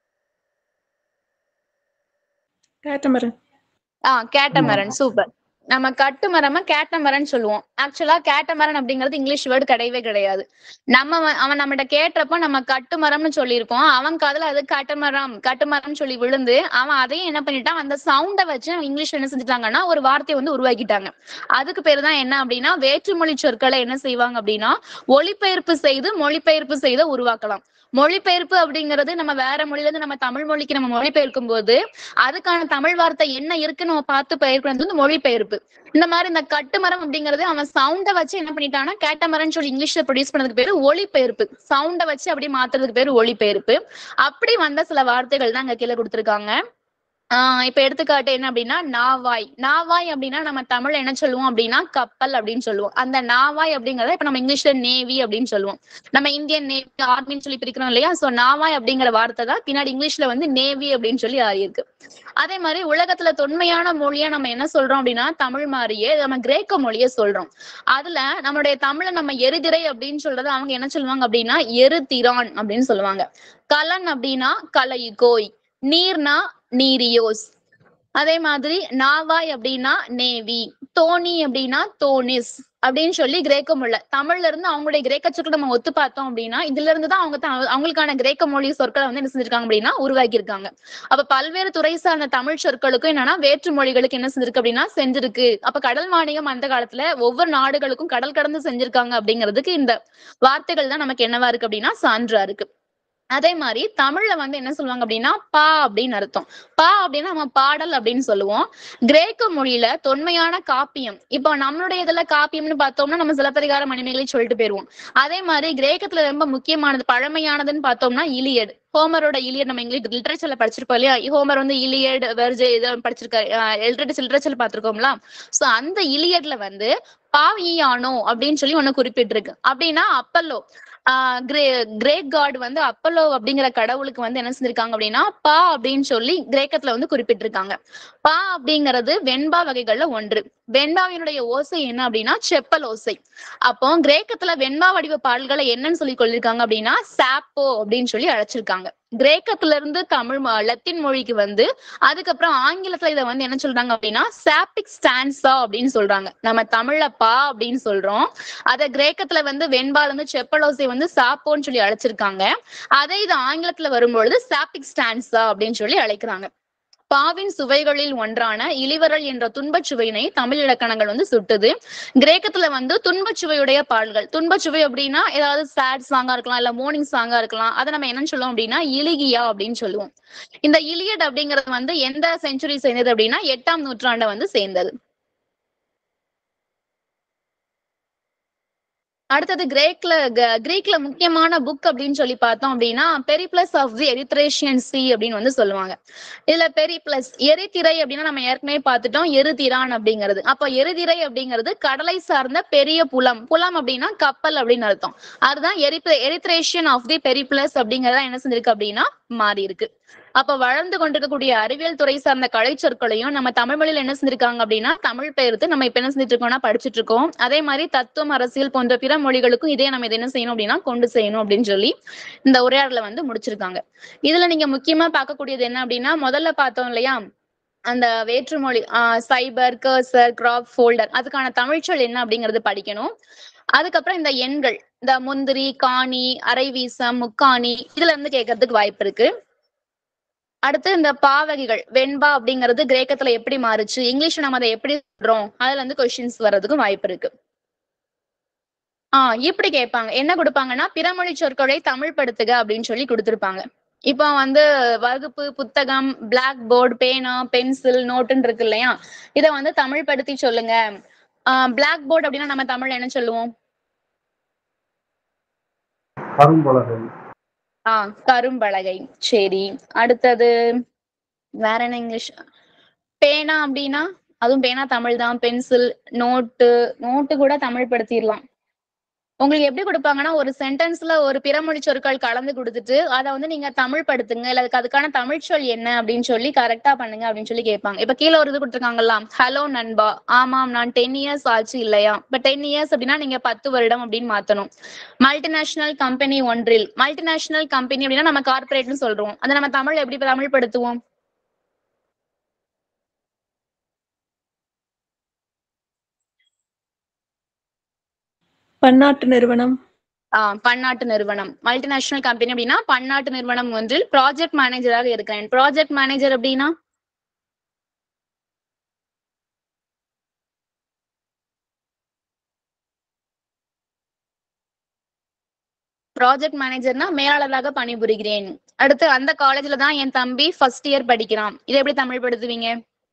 கேட்டமரன் ஆஹ் கேட்டமரன் சூப்பர் நம்ம கட்டுமரம கேட்டமரன்னு சொல்லுவோம் ஆக்சுவலா கேட்டமரன் அப்படிங்கிறது இங்கிலீஷ் வேர்டு கிடையவே கிடையாது நம்ம வ- அவன் நம்மகிட்ட கேட்டப்போ நம்ம கட்டுமரம்னு சொல்லியிருக்கோம் அவன் காதுல அது கட்டுமரம் கட்டுமரம் சொல்லி விழுந்து அவன் அதையும் என்ன பண்ணிட்டான் அந்த சவுண்டை வச்சு அவன் இங்கிலீஷ்ல என்ன செஞ்சுட்டாங்கன்னா ஒரு வார்த்தையை வந்து உருவாக்கிட்டாங்க அதுக்கு பேரு தான் என்ன அப்படின்னா வேற்றுமொழி சொற்களை என்ன செய்வாங்க அப்படின்னா ஒளிபெயர்ப்பு செய்து மொழிபெயர்ப்பு செய்து உருவாக்கலாம் மொழிபெயர்ப்பு அப்படிங்கிறது நம்ம வேற மொழியில இருந்து நம்ம தமிழ் மொழிக்கு நம்ம மொழிபெயர்க்கும் போது அதுக்கான தமிழ் வார்த்தை என்ன இருக்குன்னு நம்ம பார்த்து பெயர்க்கிறது வந்து மொழிபெயர்ப்பு இந்த மாதிரி இந்த கட்டுமரம் அப்படிங்கிறது அவன் சவுண்டை வச்சு என்ன பண்ணிட்டான்னா கேட்டமரம்னு சொல்லி இங்கிலீஷ்ல ப்ரொடியூஸ் பண்ணதுக்கு பேரு ஒளிபெயர்ப்பு சவுண்டை வச்சு அப்படியே மாத்துறதுக்கு பேரு ஒளிபெயர்ப்பு அப்படி வந்த சில வார்த்தைகள் தான் அங்க கீழே கொடுத்திருக்காங்க ஆஹ் இப்ப எடுத்துக்காட்டு என்ன அப்படின்னா நாவாய் நாவாய் அப்படின்னா நம்ம தமிழ்ல என்ன சொல்லுவோம் அப்படின்னா கப்பல் அப்படின்னு சொல்லுவோம் அந்த நாவாய் அப்படிங்கறத இப்ப நம்ம இங்கிலீஷ்ல நேவி அப்படின்னு சொல்லுவோம் நம்ம இந்தியன் நேவி ஆர்மின்னு சொல்லி பிரிக்கிறோம் இல்லையா சோ நாவாய் அப்படிங்கிற வார்த்தை தான் பின்னாடி இங்கிலீஷ்ல வந்து நேவி அப்படின்னு சொல்லி ஆறியிருக்கு அதே மாதிரி உலகத்துல தொன்மையான மொழியா நம்ம என்ன சொல்றோம் அப்படின்னா தமிழ் மாதிரியே நம்ம கிரேக்க மொழியை சொல்றோம் அதுல நம்மளுடைய தமிழை நம்ம எருதிரை அப்படின்னு சொல்றது அவங்க என்ன சொல்லுவாங்க அப்படின்னா எருதிரான் அப்படின்னு சொல்லுவாங்க கலன் அப்படின்னா கலையுகோய் நீர்னா நீரியோஸ் அதே மாதிரி நாவாய் அப்படின்னா நேவி தோணி அப்படின்னா தோனிஸ் அப்படின்னு சொல்லி கிரேக்க மொழி தமிழ்ல இருந்து அவங்களுடைய கிரேக்க சொற்கள் நம்ம ஒத்து பார்த்தோம் அப்படின்னா இதுல இருந்து தான் அவங்க த- அவங்களுக்கான கிரேக்க மொழி சொற்களை வந்து என்ன செஞ்சிருக்காங்க அப்படின்னா உருவாக்கி இருக்காங்க அப்ப பல்வேறு துறை சார்ந்த தமிழ் சொற்களுக்கும் என்னன்னா வேற்று மொழிகளுக்கு என்ன செஞ்சிருக்கு அப்படின்னா செஞ்சிருக்கு அப்ப கடல் வாணிகம் அந்த காலத்துல ஒவ்வொரு நாடுகளுக்கும் கடல் கடந்து செஞ்சிருக்காங்க அப்படிங்கிறதுக்கு இந்த வார்த்தைகள் தான் நமக்கு என்னவா இருக்கு அப்படின்னா சான்றா இருக்கு அதே மாதிரி தமிழ்ல வந்து என்ன சொல்லுவாங்க அப்படின்னா பா அப்படின்னு அர்த்தம் பா அப்படின்னா நம்ம பாடல் அப்படின்னு சொல்லுவோம் கிரேக்க மொழியில தொன்மையான காப்பியம் இப்போ நம்மளுடைய இதுல காப்பியம்னு பார்த்தோம்னா நம்ம சிலப்பதிகார மணிமேகலை சொல்லிட்டு போயிருவோம் அதே மாதிரி கிரேக்கத்துல ரொம்ப முக்கியமானது பழமையானதுன்னு பார்த்தோம்னா இலியட் ஹோமரோட இலியட் நம்ம இங்கிலீஷ் லிட்ரேச்சர்ல படிச்சிருப்போம் இல்லையா ஹோமர் வந்து இலியட் வெர்ஜே இதை படிச்சிருக்காரு எல்ட்ரேட்டஸ் லிட்ரேச்சர் பார்த்திருக்கோம்ல சோ அந்த இலியட்ல வந்து பாவியானோ அப்படின்னு சொல்லி ஒண்ணு குறிப்பிட்டிருக்கு அப்படின்னா அப்பல்லோ ஆஹ் கிரே கிரேக் காட் வந்து அப்பல்லோ அப்படிங்கிற கடவுளுக்கு வந்து என்ன செஞ்சிருக்காங்க அப்படின்னா பா அப்படின்னு சொல்லி கிரேக்கத்துல வந்து குறிப்பிட்டிருக்காங்க பா அப்படிங்கிறது வெண்பா வகைகள்ல ஒன்று வெண்பாவினுடைய ஓசை என்ன அப்படின்னா செப்பல் ஓசை அப்போ கிரேக்கத்துல வெண்பா வடிவ பாடல்களை என்னன்னு சொல்லி சொல்லியிருக்காங்க அப்படின்னா சாப்போ அப்படின்னு சொல்லி அழைச்சிருக்காங்க கிரேக்கத்துல இருந்து தமிழ் ம- லத்தீன் மொழிக்கு வந்து அதுக்கப்புறம் ஆங்கிலத்துல இதை வந்து என்ன சொல்றாங்க அப்படின்னா சாப்பிக் ஸ்டான்சா அப்படின்னு சொல்றாங்க நம்ம தமிழ்ல பா அப்படின்னு சொல்றோம் அத கிரேக்கத்துல வந்து வெண்பால் வந்து செப்பலோசை வந்து சாப்போன்னு சொல்லி அழைச்சிருக்காங்க அதே இது ஆங்கிலத்துல வரும்பொழுது சாப்பிக் ஸ்டான்சா அப்படின்னு சொல்லி அழைக்கிறாங்க பாவின் சுவைகளில் ஒன்றான இளிவரல் என்ற துன்பச் சுவையினை தமிழ் இலக்கணங்கள் வந்து சுட்டுது கிரேக்கத்துல வந்து துன்பச் சுவையுடைய பாடல்கள் துன்பச் சுவை அப்படின்னா ஏதாவது சேட் சாங்கா இருக்கலாம் இல்ல மோர்னிங் சாங்கா இருக்கலாம் அதை நம்ம என்னன்னு சொல்லுவோம் அப்படின்னா இலிகியா அப்படின்னு சொல்லுவோம் இந்த இலியட் அப்படிங்கிறது வந்து எந்த செஞ்சுரி சேர்ந்தது அப்படின்னா எட்டாம் நூற்றாண்டை வந்து சேர்ந்தது அடுத்தது கிரேக்ல க- கிரீக்ல முக்கியமான புக் அப்படின்னு சொல்லி பார்த்தோம் அப்படின்னா Periplus of the Erythraean Sea அப்படின்னு வந்து சொல்லுவாங்க இதுல பெரிப்ளஸ் எரித்திரை அப்படின்னா நம்ம ஏற்கனவே பார்த்துட்டோம் எருதிரான் அப்படிங்கிறது அப்போ எருதிரை அப்படிங்கிறது கடலை சார்ந்த பெரிய புலம் புலம் அப்படின்னா கப்பல் அப்படின்னு அர்த்தம் அதுதான் எரிப்ர எரித்ரேஷியன் ஆஃப் தி பெரிப்ளஸ் அப்படிங்கறதா என்ன செஞ்சிருக்கு அப்படின்னா மாறி இருக்கு அப்ப வளர்ந்து கொண்டிருக்கக்கூடிய அறிவியல் துறை சார்ந்த கலை சொற்களையும் நம்ம தமிழ் மொழியில என்ன செஞ்சிருக்காங்க அப்படின்னா தமிழ் பெயர்த்து நம்ம இப்ப என்ன செஞ்சுட்டு இருக்கோம்னா படிச்சுட்டு இருக்கோம் அதே மாதிரி தத்துவம் அரசியல் போன்ற பிற மொழிகளுக்கும் இதே நம்ம இதை என்ன செய்யணும் அப்படின்னா கொண்டு செய்யணும் அப்படின்னு சொல்லி இந்த உரையாடலை வந்து முடிச்சிருக்காங்க இதுல நீங்க முக்கியமா பார்க்கக்கூடியது என்ன அப்படின்னா முதல்ல பார்த்தோம் இல்லையா அந்த வேற்றுமொழி ஆஹ் சைபர் கர்சர் கிராப் ஃபோல்டர் அதுக்கான தமிழ்ச்சொல் என்ன அப்படிங்கறது படிக்கணும் அதுக்கப்புறம் இந்த எண்கள் இந்த முந்திரி காணி அரைவீசம் முக்காணி இதுல இருந்து கேட்கறதுக்கு வாய்ப்பு இருக்கு அடுத்து இந்த பாவகைகள் வெண்பா அப்படிங்கிறது கிரேக்கத்துல எப்படி மாறுச்சு இங்கிலீஷ்ல நம்ம அதை எப்படி சொல்றோம் அதுல இருந்து கொஸ்டின்ஸ் வர்றதுக்கும் வாய்ப்பு இருக்கு ஆஹ் இப்படி கேட்பாங்க என்ன கொடுப்பாங்கன்னா பிறமொழி சொற்களை தமிழ் படுத்துக அப்படின்னு சொல்லி கொடுத்திருப்பாங்க இப்போ வந்து வகுப்பு புத்தகம் பிளாக் போர்டு பேனா பென்சில் நோட்டுன்னு இருக்கு இல்லையா இதை வந்து தமிழ் படுத்தி சொல்லுங்க பிளாக் போர்டு அப்படின்னா நம்ம தமிழ்ல என்ன சொல்லுவோம் கரும்பலகை ஆ கரும்பலகை சரி அடுத்தது வேற என்ன இங்கிலீஷ் பேனா அப்படின்னா அதுவும் பேனா தமிழ் தான் பென்சில் நோட்டு நோட்டு கூட தமிழ் படுத்திடலாம் உங்களுக்கு எப்படி கொடுப்பாங்கன்னா ஒரு சென்டென்ஸ்ல ஒரு பிறமொழி சொற்கள் கலந்து கொடுத்துட்டு அதை வந்து நீங்க தமிழ் படுத்துங்க இல்ல அதுக்கு அதுக்கான தமிழ் சொல் என்ன அப்படின்னு சொல்லி கரெக்டா பண்ணுங்க அப்படின்னு சொல்லி கேட்பாங்க இப்ப கீழே ஒரு இது கொடுத்துருக்காங்கல்ல ஹலோ நண்பா ஆமாம் நான் டென் இயர்ஸ் ஆச்சு இல்லையா இப்ப டென் இயர்ஸ் அப்படின்னா நீங்க பத்து வருடம் அப்படின்னு மாத்தணும் மல்டிநேஷனல் கம்பெனி ஒன்றில் மல்டிநேஷனல் கம்பெனி அப்படின்னா நம்ம கார்பரேட்னு சொல்றோம் அதை நம்ம தமிழ்ல எப்படி தமிழ் படுத்துவோம் பன்னாட்டு நிறுவனம் ஆஹ் பன்னாட்டு நிறுவனம் மல்டிநேஷனல் கம்பெனி அப்படின்னா பன்னாட்டு நிறுவனம் ஒன்றில் ப்ராஜெக்ட் மேனேஜராக இருக்கிறேன் ப்ராஜெக்ட் மேனேஜர் அப்படின்னா ப்ராஜெக்ட் மேனேஜர்னா மேலாளராக பணிபுரிகிறேன் அடுத்து அந்த காலேஜ்ல தான் என் தம்பி ஃபர்ஸ்ட் இயர் படிக்கிறான் இதை எப்படி தமிழ் படுத்துவீங்க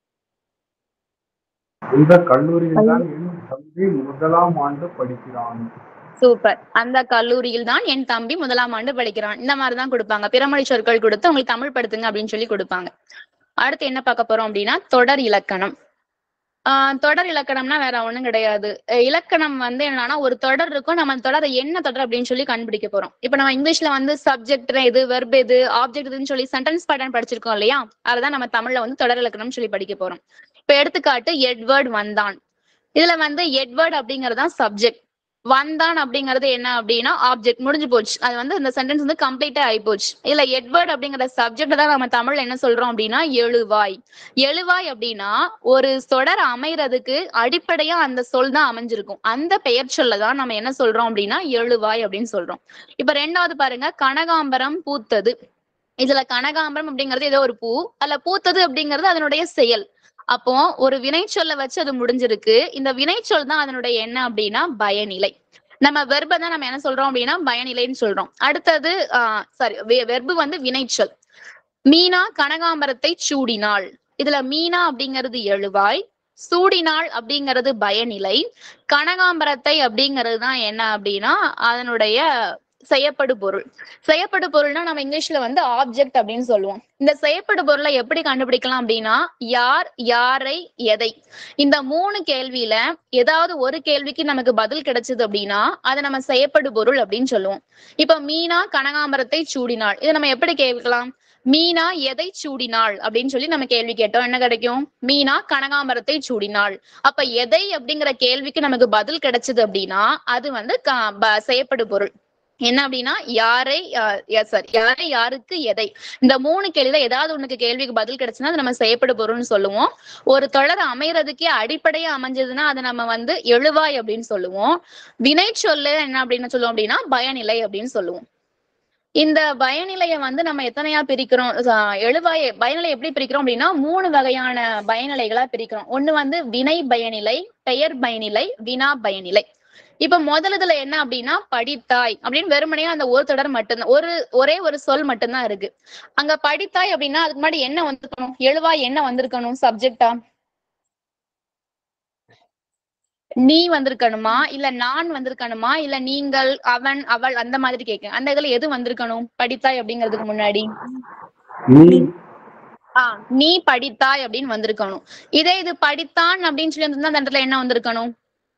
இந்த கல்லூரியில் தான் என் தம்பி முதலாம் ஆண்டு படிக்கிறான் சூப்பர் அந்த கல்லூரியில் தான் என் தம்பி முதலாம் ஆண்டு படிக்கிறான் இந்த மாதிரி தான் கொடுப்பாங்க பிறமொழி சொற்கள் கொடுத்து உங்களுக்கு தமிழ் படுத்துங்க அப்படின்னு சொல்லி கொடுப்பாங்க அடுத்து என்ன பார்க்க போறோம் அப்படின்னா தொடர் இலக்கணம் ஆஹ் தொடர் இலக்கணம்னா வேற ஒண்ணும் கிடையாது அஹ் இலக்கணம் வந்து என்னன்னா ஒரு தொடர் இருக்கும் நம்ம அந்த தொடர் என்ன தொடர் அப்படின்னு சொல்லி கண்டுபிடிக்க போறோம் இப்ப நம்ம இங்கிலீஷ்ல வந்து சப்ஜெக்ட் எது வெர்ப் எது ஆப்ஜெக்ட் எதுன்னு சொல்லி சென்டென்ஸ் பேட்டர்ன் படிச்சிருக்கோம் இல்லையா அதுதான் நம்ம தமிழ்ல வந்து தொடர் இலக்கணம் சொல்லி படிக்க போறோம் இப்ப எடுத்துக்காட்டு எட்வர்ட் வந்தான் இதுல வந்து எட்வர்ட் அப்படிங்கறது தான் சப்ஜெக்ட் வந்தான் அப்படிங்கிறது என்ன அப்படின்னா ஆப்ஜெக்ட் முடிஞ்சு போச்சு அது வந்து இந்த சென்டென்ஸ் வந்து கம்ப்ளீட்டா ஆகி போச்சு இல்ல எட்வர்ட் அப்படிங்கிற சப்ஜெக்ட் தான் நம்ம தமிழ்ல என்ன சொல்றோம் அப்படின்னா எழுவாய் எழுவாய் அப்படின்னா ஒரு தொடர் அமைறதுக்கு அடிப்படையா அந்த சொல் தான் அமைஞ்சிருக்கும் அந்த பெயர் சொல்ல தான் நம்ம என்ன சொல்றோம் அப்படின்னா எழுவாய் அப்படின்னு சொல்றோம் இப்ப ரெண்டாவது பாருங்க கனகாம்பரம் பூத்தது இதுல கனகாம்பரம் அப்படிங்கிறது ஏதோ ஒரு பூ அதுல பூத்தது அப்படிங்கிறது அதனுடைய செயல் அப்போ ஒரு வினைச்சொல்ல வச்சு அது முடிஞ்சிருக்கு இந்த வினைச்சொல் தான் அதனுடைய என்ன அப்படின்னா பயனிலை நம்ம வெர்பை தான் நம்ம என்ன சொல்றோம் அப்படின்னா பயனிலைன்னு சொல்றோம் அடுத்தது ஆஹ் சாரி வெர்பு வந்து வினைச்சொல் மீனா கனகாம்பரத்தை சூடினாள் இதுல மீனா அப்படிங்கிறது எழுவாய் சூடினாள் அப்படிங்கிறது பயனிலை கனகாம்பரத்தை அப்படிங்கிறது தான் என்ன அப்படின்னா அதனுடைய செய்யப்படு பொருள் செய்யப்படு பொருள்னா நம்ம இங்கிலீஷ்ல வந்து ஆப்ஜெக்ட் அப்படின்னு சொல்லுவோம் இந்த செய்யப்படு பொருளை எப்படி கண்டுபிடிக்கலாம் அப்படின்னா யார் யாரை எதை இந்த மூணு கேள்வியில ஏதாவது ஒரு கேள்விக்கு நமக்கு பதில் கிடைச்சது அப்படின்னா அதை நம்ம செய்யப்படு பொருள் அப்படின்னு சொல்லுவோம் இப்ப மீனா கனகாம்பரத்தை சூடினாள் இதை நம்ம எப்படி கேட்கலாம் மீனா எதை சூடினாள் அப்படின்னு சொல்லி நம்ம கேள்வி கேட்டோம் என்ன கிடைக்கும் மீனா கனகாம்பரத்தை சூடினாள் அப்ப எதை அப்படிங்கிற கேள்விக்கு நமக்கு பதில் கிடைச்சது அப்படின்னா அது வந்து க- ப- செய்யப்படு பொருள் என்ன அப்படின்னா யாரை சாரி யாரை யாருக்கு எதை இந்த மூணு கேள்வியில ஏதாவது ஒண்ணுக்கு கேள்விக்கு பதில் கிடைச்சுன்னா அது நம்ம செய்யப்படு பொருள்னு சொல்லுவோம் ஒரு தொடர் அமையறதுக்கே அடிப்படையா அமைஞ்சதுன்னா அதை நம்ம வந்து எழுவாய் அப்படின்னு சொல்லுவோம் வினை சொல்லு என்ன அப்படின்னு சொல்லுவோம் அப்படின்னா பயனிலை அப்படின்னு சொல்லுவோம் இந்த பயனிலைய வந்து நம்ம எத்தனையா பிரிக்கிறோம் ச- எழுவாய பயனிலை எப்படி பிரிக்கிறோம் அப்படின்னா மூணு வகையான பயனிலைகளா பிரிக்கிறோம் ஒண்ணு வந்து வினை பயனிலை பெயர் பயனிலை வினா பயனிலை இப்ப முதல் இதுல என்ன அப்படின்னா படித்தாய் அப்படின்னு வெறுமனையா அந்த ஒரு தொடர் மட்டும்தான் ஒரு ஒரே ஒரு சொல் மட்டும்தான் இருக்கு அங்க படித்தாய் அப்படின்னா அதுக்கு முன்னாடி என்ன வந்திருக்கணும் எழுவாய் என்ன வந்திருக்கணும் சப்ஜெக்டா நீ வந்திருக்கணுமா இல்ல நான் வந்திருக்கணுமா இல்ல நீங்கள் அவன் அவள் அந்த மாதிரி கேட்க அந்த இதுல எது வந்திருக்கணும் படித்தாய் அப்படிங்கிறதுக்கு முன்னாடி நீ ஆ நீ படித்தாய் அப்படின்னு வந்திருக்கணும் இதே இது படித்தான் அப்படின்னு சொல்லி வந்திருந்தா அந்த இடத்துல என்ன வந்திருக்கணும்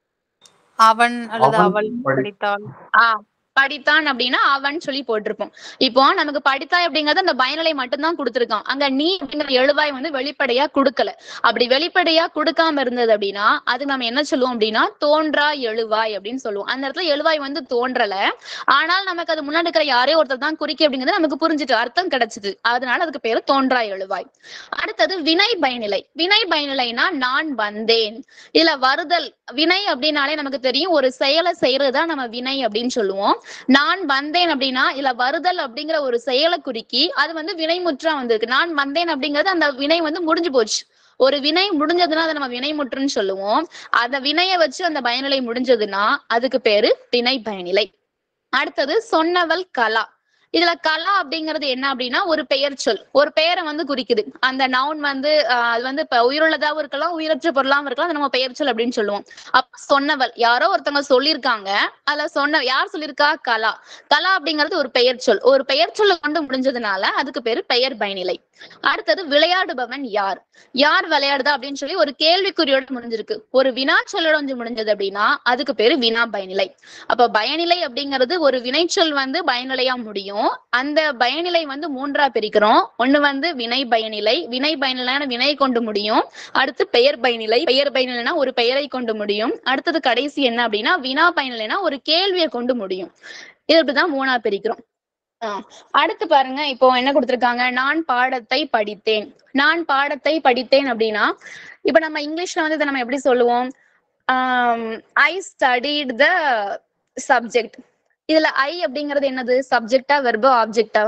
அவன் அல்லது அவன் அவள் படி- படித்தாள் ஆ படித்தான் அப்படின்னா அவன் சொல்லி போட்டிருப்போம் இப்போ நமக்கு படித்தாய் அப்படிங்கறது அந்த பயனிலை மட்டும்தான் கொடுத்திருக்கான் அங்க நீ அப்படிங்கிற எழுவாய் வந்து வெளிப்படையா கொடுக்கல அப்படி வெளிப்படையா கொடுக்காம இருந்தது அப்படின்னா அது நம்ம என்ன சொல்லுவோம் அப்படின்னா தோன்றா எழுவாய் அப்படின்னு சொல்லுவோம் அந்த இடத்துல எழுவாய் வந்து தோன்றல ஆனால் நமக்கு அது முன்னாடி இருக்கிற யாரே ஒருத்தர் தான் குறிக்கி அப்படிங்கிறது நமக்கு புரிஞ்சுட்டு அர்த்தம் கிடைச்சது அதனால அதுக்கு பேரு தோன்றா எழுவாய் அடுத்தது வினை பயனிலை வினை பயனிலைனா நான் வந்தேன் இதுல வருதல் வினை அப்படின்னாலே நமக்கு தெரியும் ஒரு செயலை செய்யறதுதான் நம்ம வினை அப்படின்னு சொல்லுவோம் நான் வந்தேன் அப்படின்னா இல்ல வருதல் அப்படிங்கிற ஒரு செயலை குறிக்கி அது வந்து வினைமுற்றா வந்திருக்கு நான் வந்தேன் அப்படிங்கிறது அந்த வினை வந்து முடிஞ்சு போச்சு ஒரு வினை முடிஞ்சதுன்னா அதை நம்ம வினைமுற்றுன்னு சொல்லுவோம் அந்த வினையை வச்சு அந்த பயனிலை முடிஞ்சதுன்னா அதுக்கு பேரு வினை பயனிலை அடுத்தது சொன்னவள் கலா இதுல கலா அப்படிங்கிறது என்ன அப்படின்னா ஒரு பெயர் சொல் ஒரு பெயரை வந்து குறிக்குது அந்த நவுன் வந்து ஆஹ், அது வந்து இப்ப உயிருள்ளதாவும் இருக்கலாம் உயிரற்ற பொருளாவும் இருக்கலாம் அது நம்ம பெயர் சொல் அப்படின்னு சொல்லுவோம் அப்ப சொன்னவள் யாரோ ஒருத்தவங்க சொல்லியிருக்காங்க அதுல சொன்ன யார் சொல்லியிருக்கா கலா கலா அப்படிங்கிறது ஒரு பெயர் சொல் ஒரு பெயர் சொல்ல கொண்டு முடிஞ்சதுனால அதுக்கு பேரு பெயர் பயனிலை அடுத்தது விளையாடுபவன் யார் யார் விளையாடுதா அப்படின்னு சொல்லி ஒரு கேள்விக்குறியோட முடிஞ்சிருக்கு ஒரு வினா சொல்லோட வந்து முடிஞ்சது அப்படின்னா அதுக்கு பேரு வினா பயனிலை அப்ப பயனிலை அப்படிங்கிறது ஒரு வினைச்சொல் வந்து பயனிலையா முடியும் அந்த பயனிலை வந்து மூன்றா பிரிக்கிறோம் ஒண்ணு வந்து வினை பயனிலை வினை பயனிலையான வினை கொண்டு முடியும் அடுத்து பெயர் பயனிலை பெயர் பயனிலைனா ஒரு பெயரை கொண்டு முடியும் அடுத்தது கடைசி என்ன அப்படின்னா வினா பயனிலைனா ஒரு கேள்வியை கொண்டு முடியும் இது இப்படிதான் மூணா பிரிக்கிறோம் ஆஹ் அடுத்து பாருங்க இப்போ என்ன கொடுத்திருக்காங்க நான் பாடத்தை படித்தேன் நான் பாடத்தை படித்தேன் அப்படின்னா இப்ப நம்ம இங்கிலீஷ்ல வந்து இதை நம்ம எப்படி சொல்லுவோம் ஐ ஸ்டடிட் த சப்ஜெக்ட் இதுல ஐ அப்படிங்கிறது என்னது சப்ஜெக்டா வெர்பா ஆப்ஜெக்டா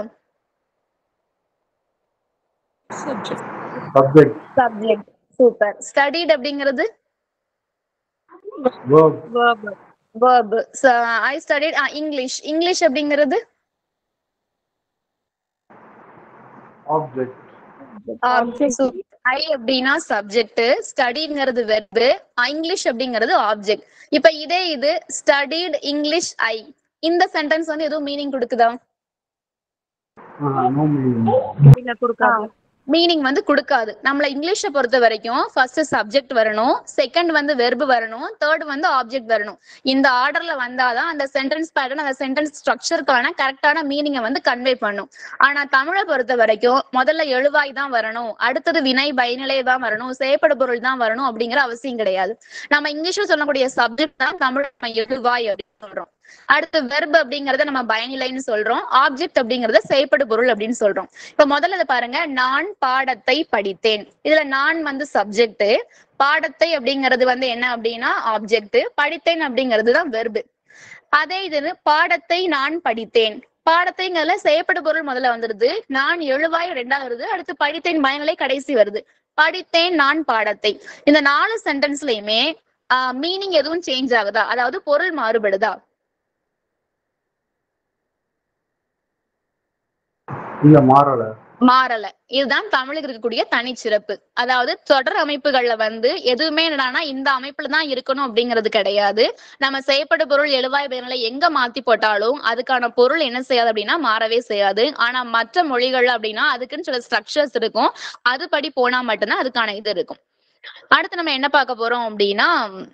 சப்ஜெக்ட் சப்ஜெக்ட் சூப்பர் ஸ்டடிட் அப்படிங்கிறது verb verb I studied English English அப்படிங்கிறது object ஐ அப்படின்னா சப்ஜெக்ட் ஸ்டடிங்கிறது வெர்பு இங்கிலீஷ் அப்படிங்கிறது ஆப்ஜெக்ட் இப்ப இதே இது ஸ்டடிட் இங்கிலீஷ் ஐ இந்த சென்டென்ஸ் வந்து எதுவும் meaning கொடுக்குதா uh, no meaning meaning வந்து கொடுக்காது நம்மள இங்கிலீஷை பொறுத்த வரைக்கும் ஃபர்ஸ்ட் சப்ஜெக்ட் வரணும் செகண்ட் வந்து வெர்பு வரணும் தேர்ட் வந்து ஆப்ஜெக்ட் வரணும் இந்த ஆர்டர்ல வந்தாதான் அந்த சென்டென்ஸ் பேட்டர்ன் அந்த சென்டென்ஸ் ஸ்ட்ரக்சருக்கான கரெக்டான மீனிங்கை வந்து கன்வே பண்ணும் ஆனா தமிழை பொறுத்த வரைக்கும் முதல்ல எழுவாய் தான் வரணும் அடுத்தது வினை பயனிலை தான் வரணும் செயற்படு பொருள் தான் வரணும் அப்படிங்கிற அவசியம் கிடையாது நம்ம இங்கிலீஷ்ல சொல்லக்கூடிய சப்ஜெக்ட் தான் தமிழ் நம்ம எழுவாய் அப்படின்னு சொல்றோம் அடுத்து வெர்ப் அப்படிங்கறத நம்ம பயனிலைன்னு சொல்றோம் ஆப்ஜெக்ட் அப்படிங்கறத செயற்படு பொருள் அப்படின்னு சொல்றோம் இப்ப முதல்ல இதை பாருங்க நான் பாடத்தை படித்தேன் இதுல நான் வந்து சப்ஜெக்ட் பாடத்தை அப்படிங்கிறது வந்து என்ன அப்படின்னா ஆப்ஜெக்ட் படித்தேன் அப்படிங்கிறது தான் வெர்பு அதே இது பாடத்தை நான் படித்தேன் பாடத்தைங்கிறதுல செயற்படு பொருள் முதல்ல வந்துருது நான் எழுவாய் ரெண்டாவது வருது அடுத்து படித்தேன் பயனிலை கடைசி வருது படித்தேன் நான் பாடத்தை இந்த நாலு சென்டென்ஸ்லயுமே மீனிங் எதுவும் சேஞ்ச் ஆகுதா அதாவது பொருள் மாறுபடுதா இல்ல மாறல மாறல இதுதான் தமிழுக்கு இருக்கக்கூடிய தனிச்சிறப்பு அதாவது தொடர் அமைப்புகள்ல வந்து எதுவுமே என்னடான்னா இந்த அமைப்புல தான் இருக்கணும் அப்படிங்கிறது கிடையாது நம்ம செய்யப்பட்ட பொருள் எழுவாய் பயனிலை எங்க மாத்தி போட்டாலும் அதுக்கான பொருள் என்ன செய்யாது அப்படின்னா மாறவே செய்யாது ஆனா மற்ற மொழிகள்ல அப்படின்னா அதுக்குன்னு சில ஸ்ட்ரக்சர்ஸ் இருக்கும் அதுபடி போனா மட்டும்தான் அதுக்கான இது இருக்கும் அடுத்து நம்ம என்ன பார்க்க போறோம் அப்படின்னா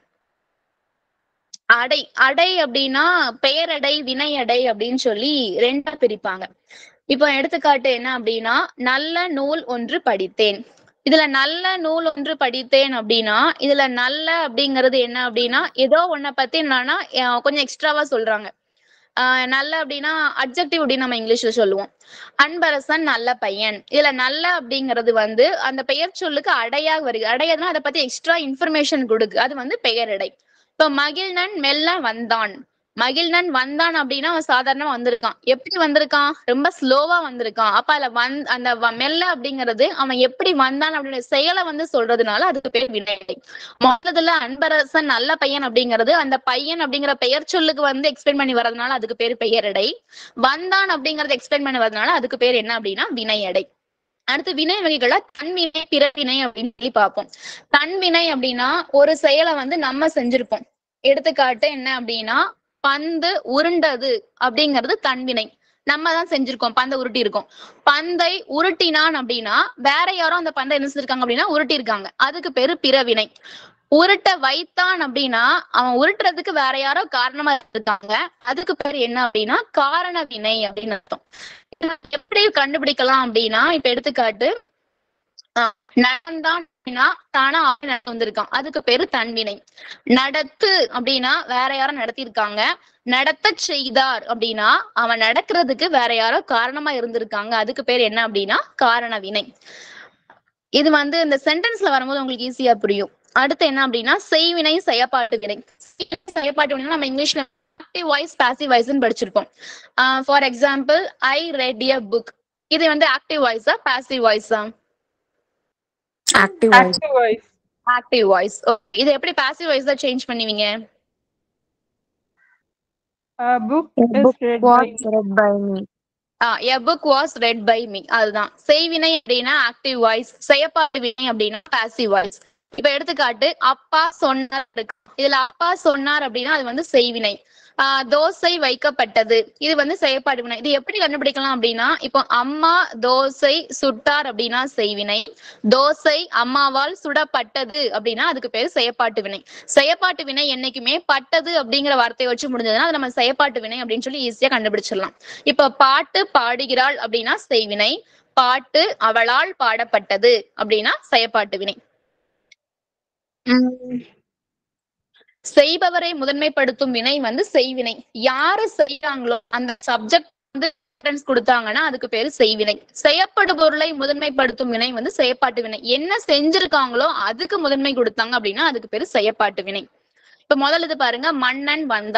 அடை அடை அப்படின்னா பெயரடை வினையடை அப்படின்னு சொல்லி ரெண்டா பிரிப்பாங்க இப்போ எடுத்துக்காட்டு என்ன அப்படின்னா நல்ல நூல் ஒன்று படித்தேன் இதுல நல்ல நூல் ஒன்று படித்தேன் அப்படின்னா இதுல நல்ல அப்படிங்கிறது என்ன அப்படின்னா ஏதோ ஒன்ன பத்தி என்னன்னா அஹ் கொஞ்சம் எக்ஸ்ட்ராவா சொல்றாங்க ஆஹ் நல்ல அப்படின்னா அப்ஜெக்டிவ் அப்படின்னு நம்ம இங்கிலீஷ்ல சொல்லுவோம் அன்பரசன் நல்ல பையன் இதுல நல்ல அப்படிங்கிறது வந்து அந்த பெயர் சொல்லுக்கு அடையாக வருது அடையதுன்னா அதை பத்தி எக்ஸ்ட்ரா இன்ஃபர்மேஷன் கொடுக்கு அது வந்து பெயரடை இப்ப மகிழ்நன் மெல்ல வந்தான் மகிழ்நன் வந்தான் அப்படின்னா அவன் சாதாரணமா வந்திருக்கான் எப்படி வந்திருக்கான் ரொம்ப ஸ்லோவா வந்திருக்கான் அப்ப அதுல வந் அந்த வ- மெல்ல அப்படிங்கிறது அவன் எப்படி வந்தான் அப்படின்ற செயலை வந்து சொல்றதுனால அதுக்கு பேர் வினையடை முதல்ல அன்பரசன் நல்ல பையன் அப்படிங்கிறது அந்த பையன் அப்படிங்கிற பெயர் சொல்லுக்கு வந்து எக்ஸ்பிளைன் பண்ணி வர்றதுனால அதுக்கு பேர் பெயரடை வந்தான் அப்படிங்கறது எக்ஸ்பிளைன் பண்ணி வர்றதுனால அதுக்கு பேர் என்ன அப்படின்னா வினையடை அடுத்து வினை வகைகளை தன்வினை பிறவினை அப்படின்னு சொல்லி பார்ப்போம் தன்வினை அப்படின்னா ஒரு செயலை வந்து நம்ம செஞ்சிருப்போம் எடுத்துக்காட்டு என்ன அப்படின்னா பந்து உருண்டது அப்படிங்கிறது தன்வினை நம்ம தான் செஞ்சிருக்கோம் பந்தை உருட்டி இருக்கோம் பந்தை உருட்டினான் அப்படின்னா வேற யாரோ அந்த பந்தை என்ன செஞ்சிருக்காங்க அப்படின்னா உருட்டி இருக்காங்க அதுக்கு பேரு பிறவினை உருட்ட வைத்தான் அப்படின்னா அவன் உருட்டுறதுக்கு வேற யாரோ காரணமா இருக்காங்க அதுக்கு பேர் என்ன அப்படின்னா காரண வினை அப்படின்னு அர்த்தம் இதை நம்ம எப்படி கண்டுபிடிக்கலாம் அப்படின்னா இப்ப எடுத்துக்காட்டு ஆஹ் நடந்தான் அப்படின்னா தானா ஆள் நடந்து வந்திருக்கான் அதுக்கு பேரு தன்வினை நடத்து அப்படின்னா வேற யாரோ நடத்தியிருக்காங்க நடத்த செய்தார் அப்படின்னா அவன் நடக்கிறதுக்கு வேற யாரோ காரணமா இருந்திருக்காங்க அதுக்கு பேர் என்ன அப்படின்னா காரண வினை இது வந்து இந்த சென்டென்ஸ்ல வரும்போது உங்களுக்கு ஈஸியா புரியும் அடுத்து என்ன அப்படின்னா செய்வினை செயப்பாட்டு வினை செய்வினை, செயப்பாட்டு வினை நம்ம இங்கிலீஷ்ல ஆக்டிவ் வாய்ஸ் பாசிவ் வாய்ஸ்னு படிச்சிருப்போம் for example I read a book இது வந்து ஆக்டிவ் வாய்ஸா பாசிவ் வாய்ஸா active voice Active voice. Active voice இது எப்படி பாசிவ் வாய்ஸ் தான் சேஞ்ச் பண்ணுவீங்க Uh, book A is book read by was read by me. A book was read by me அதுதான் செய்வினை அப்படின்னா ஆக்டிவ் வாய்ஸ் செயற்பாடு வினை அப்படின்னா பாசிவ் வாய்ஸ் இப்ப எடுத்துக்காட்டு அப்பா சொன்னார் இருக்கு. இதுல அப்பா சொன்னார் அப்படின்னா அது வந்து செய்வினை ஆஹ் தோசை வைக்கப்பட்டது இது வந்து செயற்பாடு வினை இது எப்படி கண்டுபிடிக்கலாம் அப்படின்னா இப்போ அம்மா தோசை சுட்டார் அப்படின்னா செய்வினை தோசை அம்மாவால் சுடப்பட்டது அப்படின்னா அதுக்கு பேர் செயற்பாட்டு வினை செயற்பாட்டு வினை என்னைக்குமே பட்டது அப்படிங்கிற வார்த்தையை வச்சு முடிஞ்சதுன்னா அது நம்ம செயற்பாட்டு வினை அப்படின்னு சொல்லி ஈஸியா கண்டுபிடிச்சிடலாம் இப்ப பாட்டு பாடுகிறாள் அப்படின்னா செய்வினை பாட்டு அவளால் பாடப்பட்டது அப்படின்னா செயற்பாட்டு வினை உம் செய்பவரை முதன்மைப்படுத்தும் வினை வந்து செய்வினை யாரு செய்யறாங்களோ அந்த சப்ஜெக்ட் வந்து reference கொடுத்தாங்கன்னா அதுக்கு பேரு செய்வினை செயற்படு பொருளை முதன்மைப்படுத்தும் வினை வந்து செயற்பாட்டு வினை என்ன செஞ்சிருக்காங்களோ அதுக்கு முதன்மை கொடுத்தாங்க அப்படின்னா அதுக்கு பேரு செயற்பாட்டு வினை இப்ப முதல்ல இது பாருங்க மன்னன் வந்தான்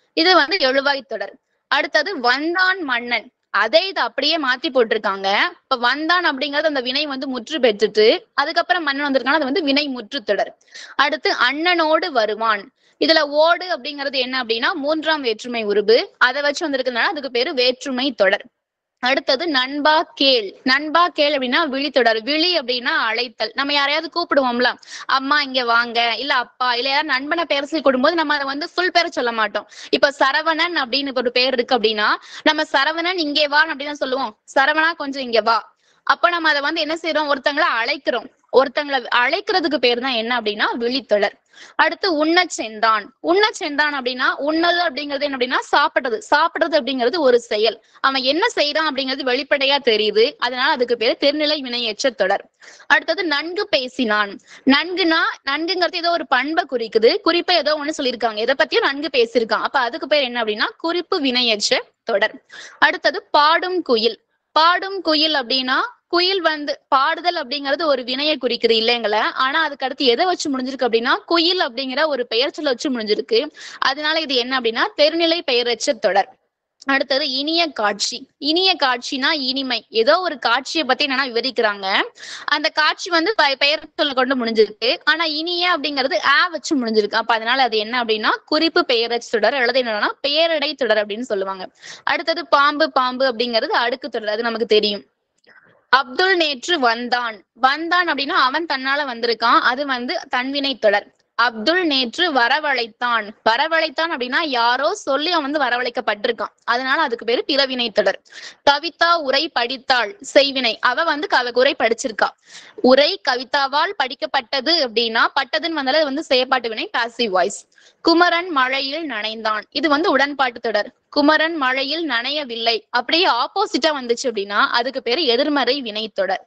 இது வந்து எழுவாய் தொடர் அடுத்தது வந்தான் மன்னன் அதே இது அப்படியே மாத்தி போட்டிருக்காங்க இப்ப வந்தான் அப்படிங்கறது அந்த வினை வந்து முற்று பெற்றுட்டு அதுக்கப்புறம் மன்னன் வந்திருக்காங்க அது வந்து வினை முற்று தொடர் அடுத்து அண்ணனோடு வருவான் இதுல ஓடு அப்படிங்கிறது என்ன அப்படின்னா மூன்றாம் வேற்றுமை உருபு அதை வச்சு வந்திருக்கிறதுனால அதுக்கு பேரு வேற்றுமை தொடர் அடுத்தது நண்பா கேள் நண்பா கேள் அப்படின்னா விழி தொடர் விழி அப்படின்னா அழைத்தல் நம்ம யாரையாவது கூப்பிடுவோம்ல அம்மா இங்க வாங்க இல்ல அப்பா இல்ல யாராவது நண்பனை பேர் சொல்லி கூடும்போது நம்ம அதை வந்து ஃபுல் பேரை சொல்ல மாட்டோம் இப்ப சரவணன் அப்படின்னு ஒரு பேர் இருக்கு அப்படின்னா நம்ம சரவணன் இங்கே வா அப்படின்னு தான் சொல்லுவோம் சரவணா கொஞ்சம் இங்க வா அப்ப நம்ம அதை வந்து என்ன செய்யறோம் ஒருத்தங்களை அழைக்கிறோம் ஒருத்தங்களை அழைக்கிறதுக்கு பேர் தான் என்ன அப்படின்னா விழித்தொடர் அடுத்து உண்ணச் சென்றான் உண்ணச் சென்றான் அப்படின்னா உண்ணது அப்படிங்கிறது என்ன அப்படின்னா சாப்பிடுறது சாப்பிடுறது அப்படிங்கிறது ஒரு செயல் அவன் என்ன செய்யறான் அப்படிங்கிறது வெளிப்படையா தெரியுது அதனால அதுக்கு பேரு திருநிலை வினையற்ற தொடர் அடுத்தது நன்கு பேசினான் நன்குனா நன்குங்கிறது ஏதோ ஒரு பண்பை குறிக்குது குறிப்பை ஏதோ ஒண்ணு சொல்லியிருக்காங்க எதை பத்தியும் நன்கு பேசியிருக்கான் அப்ப அதுக்கு பேர் என்ன அப்படின்னா குறிப்பு வினையற்ற தொடர் அடுத்தது பாடும் குயில் பாடும் குயில் அப்படின்னா குயில் வந்து பாடுதல் அப்படிங்கிறது ஒரு வினையை குறிக்குது இல்லைங்களா ஆனா அதுக்கு அடுத்து எதை வச்சு முடிஞ்சிருக்கு அப்படின்னா குயில் அப்படிங்கிற ஒரு பெயர் சொல்ல வச்சு முடிஞ்சிருக்கு அதனால இது என்ன அப்படின்னா தெருநிலை பெயரற்ற தொடர் அடுத்தது இனிய காட்சி இனிய காட்சினா இனிமை ஏதோ ஒரு காட்சியை பத்தி என்னன்னா விவரிக்கிறாங்க அந்த காட்சி வந்து பெ- பெயர் சொல்ல கொண்டு முடிஞ்சிருக்கு ஆனா இனிய அப்படிங்கிறது ஆ வச்சு முடிஞ்சிருக்கு அப்ப அதனால அது என்ன அப்படின்னா குறிப்பு பெயரச்சு தொடர் அல்லது என்னன்னா பெயரடை தொடர் அப்படின்னு சொல்லுவாங்க அடுத்தது பாம்பு பாம்பு அப்படிங்கிறது அடுக்கு தொடர் அது நமக்கு தெரியும் அப்துல் நேற்று வந்தான் வந்தான் அப்படின்னா அவன் தன்னால வந்திருக்கான் அது வந்து தன்வினை தொடர் அப்துல் நேற்று வரவழைத்தான் வரவழைத்தான் அப்படின்னா யாரோ சொல்லி அவன் வந்து வரவழைக்கப்பட்டிருக்கான் அதனால அதுக்கு பேரு பிறவினை தொடர் கவிதா உரை படித்தாள் செய்வினை அவ வந்து கவ உரை படிச்சிருக்கா உரை கவிதாவால் படிக்கப்பட்டது அப்படின்னா பட்டதுன்னு வந்தாலும் அது வந்து செயற்பாட்டு வினை பாசிவ் வாய்ஸ் குமரன் மழையில் நனைந்தான் இது வந்து உடன்பாட்டு தொடர் குமரன் மழையில் நனையவில்லை அப்படியே ஆப்போசிட்டா வந்துச்சு அப்படின்னா அதுக்கு பேரு எதிர்மறை வினைத்தொடர்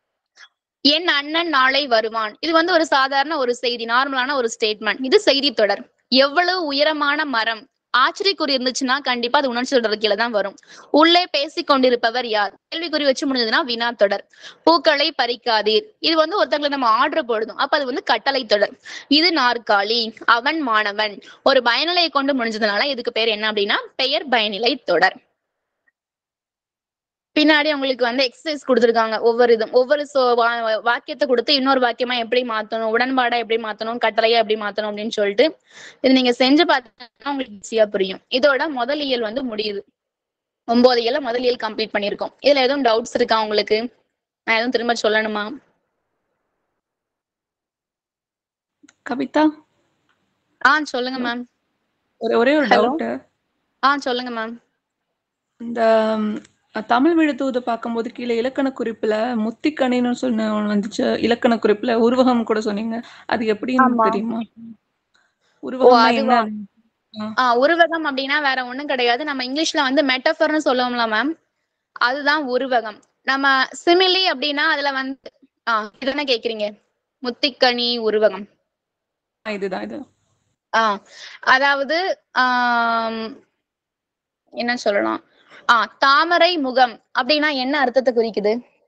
என் அண்ணன் நாளை வருவான் இது வந்து ஒரு சாதாரண ஒரு செய்தி நார்மலான ஒரு ஸ்டேட்மெண்ட் இது செய்தி தொடர் எவ்வளவு உயரமான மரம் ஆச்சரியக்குறி இருந்துச்சுன்னா கண்டிப்பா அது உணர்ச்சி தொடர் கீழே தான் வரும் உள்ளே பேசிக் கொண்டிருப்பவர் யார் கேள்விக்குறி வச்சு முடிஞ்சதுன்னா வினா தொடர் பூக்களை பறிக்காதீர் இது வந்து ஒருத்தங்களை நம்ம ஆர்டர் போடுதோம் அப்ப அது வந்து கட்டளை தொடர் இது நாற்காலி அவன் மாணவன் ஒரு பயனிலையை கொண்டு முடிஞ்சதுனால இதுக்கு பேர் என்ன அப்படின்னா பெயர் பயனிலை தொடர் பின்னாடி உங்களுக்கு வந்து எக்ஸசைஸ் கொடுத்துருக்காங்க ஒவ்வொரு இதும் ஒவ்வொரு சொ வா- வாக்கியத்தை கொடுத்து இன்னொரு வாக்கியமா எப்படி மாத்தணும் உடன்பாடா எப்படி மாத்தணும் கட்டளையா எப்படி மாத்தணும் அப்படின்னு சொல்லிட்டு இது நீங்க செஞ்சு பார்த்தீங்கன்னா உங்களுக்கு ஈஸியா புரியும் இதோட முதல் இயல் வந்து முடியுது ஒன்பது இயல முதல் இயல் கம்ப்ளீட் பண்ணியிருக்கோம் இதுல எதுவும் டவுட்ஸ் இருக்கா உங்களுக்கு நான் எதுவும் திரும்ப சொல்லணுமா கவிதா ஆ சொல்லுங்க மேம் ஒரு ஒரே ஒரு Hello? டவுட் ஆ சொல்லுங்க மேம் இந்த ம், தமிழ் விழுத்தூது பார்க்கும்போது கீழே இலக்கண குறிப்புல முத்திக்கணின்னு சொன்ன ஒண்ணு வந்துச்சு இலக்கண குறிப்புல உருவகம் கூட சொன்னீங்க அது எப்படின்னு ஆமா. தெரியுமா உருவகம்னா என்ன அதுவா? ஆ உருவகம் அப்படின்னா வேற ஒண்ணும் கிடையாது நம்ம இங்கிலீஷ்ல வந்து மெட்டஃபர்னு சொல்லுவோம்ல மேம் அதுதான் உருவகம் நம்ம சிமிலி அப்படின்னா அதுல வந்து ஆ இதுதானே கேக்குறீங்க முத்திக்கனி உருவகம் இதுதான் இது ஆ அதாவது ஆம், என்ன சொல்லலாம் ஆ தாமரை முகம் அப்படின்னா என்ன அர்த்தத்தை குறிக்குது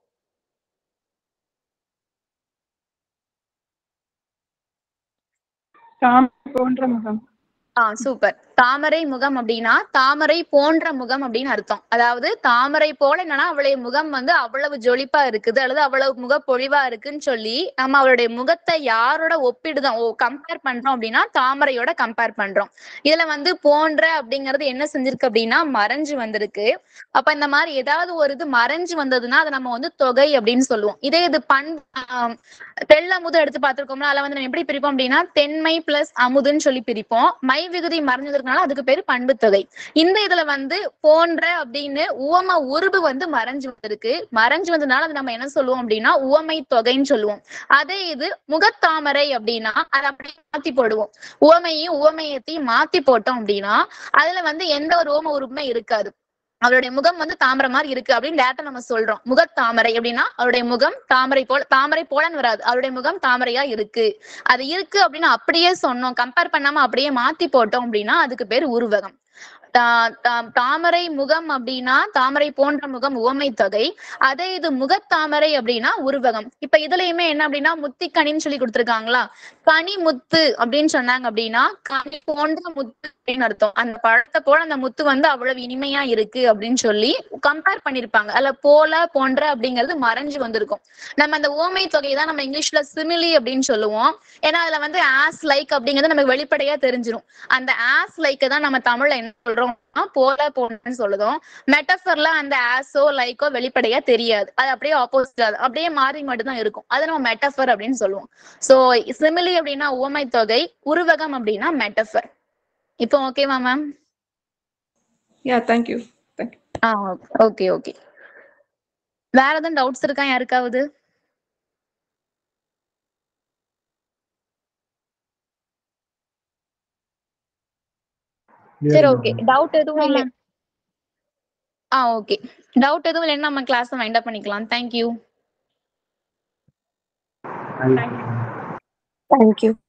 சாமி போன்ற முகம் ஆ சூப்பர் தாமரை முகம் அப்படின்னா தாமரை போன்ற முகம் அப்படின்னு அர்த்தம் அதாவது தாமரை போல என்னன்னா அவளுடைய முகம் வந்து அவ்வளவு ஜொலிப்பா இருக்குது அல்லது அவ்வளவு முகப்பொழிவா இருக்குன்னு சொல்லி நம்ம அவளுடைய முகத்தை யாரோட ஒப்பிடுதோம் ஓ கம்பேர் பண்றோம் அப்படின்னா தாமரையோட கம்பேர் பண்றோம் இதுல வந்து போன்ற அப்படிங்கிறது என்ன செஞ்சிருக்கு அப்படின்னா மறைஞ்சு வந்திருக்கு அப்ப இந்த மாதிரி ஏதாவது ஒரு இது மறைஞ்சு வந்ததுன்னா அதை நம்ம வந்து தொகை அப்படின்னு சொல்லுவோம் இதே இது பண் ஆம், தெள்ளமுது எடுத்து பார்த்திருக்கோம்னா அதுல வந்து நம்ம எப்படி பிரிப்போம் அப்படின்னா தென்மை பிளஸ் அமுதுன்னு சொல்லி பிரிப்போம் மை விகுதி மறைஞ்சதுனால அதுக்கு பேரு பண்பு தொகை இந்த இதுல வந்து போன்ற அப்படின்னு உவம உருபு வந்து மறைஞ்சு வந்திருக்கு மறைஞ்சு வந்ததுனால அது நம்ம என்ன சொல்லுவோம் அப்படின்னா உவமை தொகைன்னு சொல்லுவோம் அதே இது முகத்தாமரை அப்படின்னா அதை அப்படியே மாத்தி போடுவோம் உவமையும் உவமையத்தையும் மாத்தி போட்டோம் அப்படின்னா அதுல வந்து எந்த ஒரு உவம உருவுமே இருக்காது அவருடைய முகம் வந்து தாமரை மாதிரி இருக்கு அப்படின்னு டேரக்டா நம்ம சொல்றோம் முகத்தாமரை அப்படின்னா அவருடைய முகம் தாமரை போல தாமரை போலன்னு வராது அவருடைய முகம் தாமரையா இருக்கு அது இருக்கு அப்படின்னு அப்படியே சொன்னோம் கம்பேர் பண்ணாம அப்படியே மாத்தி போட்டோம் அப்படின்னா அதுக்கு பேர் உருவகம் தா- தா- தாமரை முகம் அப்படின்னா தாமரை போன்ற முகம் உவமை தொகை அதே இது முகத்தாமரை அப்படின்னா உருவகம் இப்ப இதுலயுமே என்ன அப்படின்னா முத்திக்கனின்னு சொல்லி கொடுத்திருக்காங்களா கனி முத்து அப்படின்னு சொன்னாங்க அப்படின்னா கனி போன்ற முத்து அப்படின்னு அர்த்தம் அந்த பழத்தை போல அந்த முத்து வந்து அவ்வளவு இனிமையா இருக்கு அப்படின்னு சொல்லி கம்பேர் பண்ணிருப்பாங்க அதுல போல போன்ற அப்படிங்கிறது மறைஞ்சு வந்திருக்கும் நம்ம அந்த ஓமை தொகையை தான் நம்ம இங்கிலீஷ்ல சிமிலி அப்படின்னு சொல்லுவோம் ஏன்னா அதுல வந்து ஆஸ் லைக் அப்படிங்கிறது நமக்கு வெளிப்படையா தெரிஞ்சிரும் அந்த ஆஸ் லைக்க தான் நம்ம தமிழ்ல என்ன சொல்றோம்னா போல போன்றன்னு சொல்லுதோம் மெட்டஃபர்ல அந்த ஆஸோ லைக்கோ வெளிப்படையா தெரியாது அது அப்படியே ஆப்போசிட் அப்படியே மாறி மட்டும் தான் இருக்கும் அதை நம்ம மெட்டஃபர் அப்படின்னு சொல்லுவோம் சோ சிமிலி அப்படின்னா உவமை தொகை உருவகம் அப்படின்னா மெட்டஃபர் இப்போ ஓகேவா மேம் யா தேங்க்யூ தேங்க்யூ ஆ ஓகே ஓகே வேற எதுவும் டவுட்ஸ் இருக்கா யாருக்காவது சரி ஓகே டவுட் எதுவும் இல்ல ஆ ஓகே டவுட் எதுவும் இல்லைன்னா நம்ம கிளாஸ் வைண்ட் அப் பண்ணிக்கலாம் தேங்க்யூ Thank you. தேங்க்யூ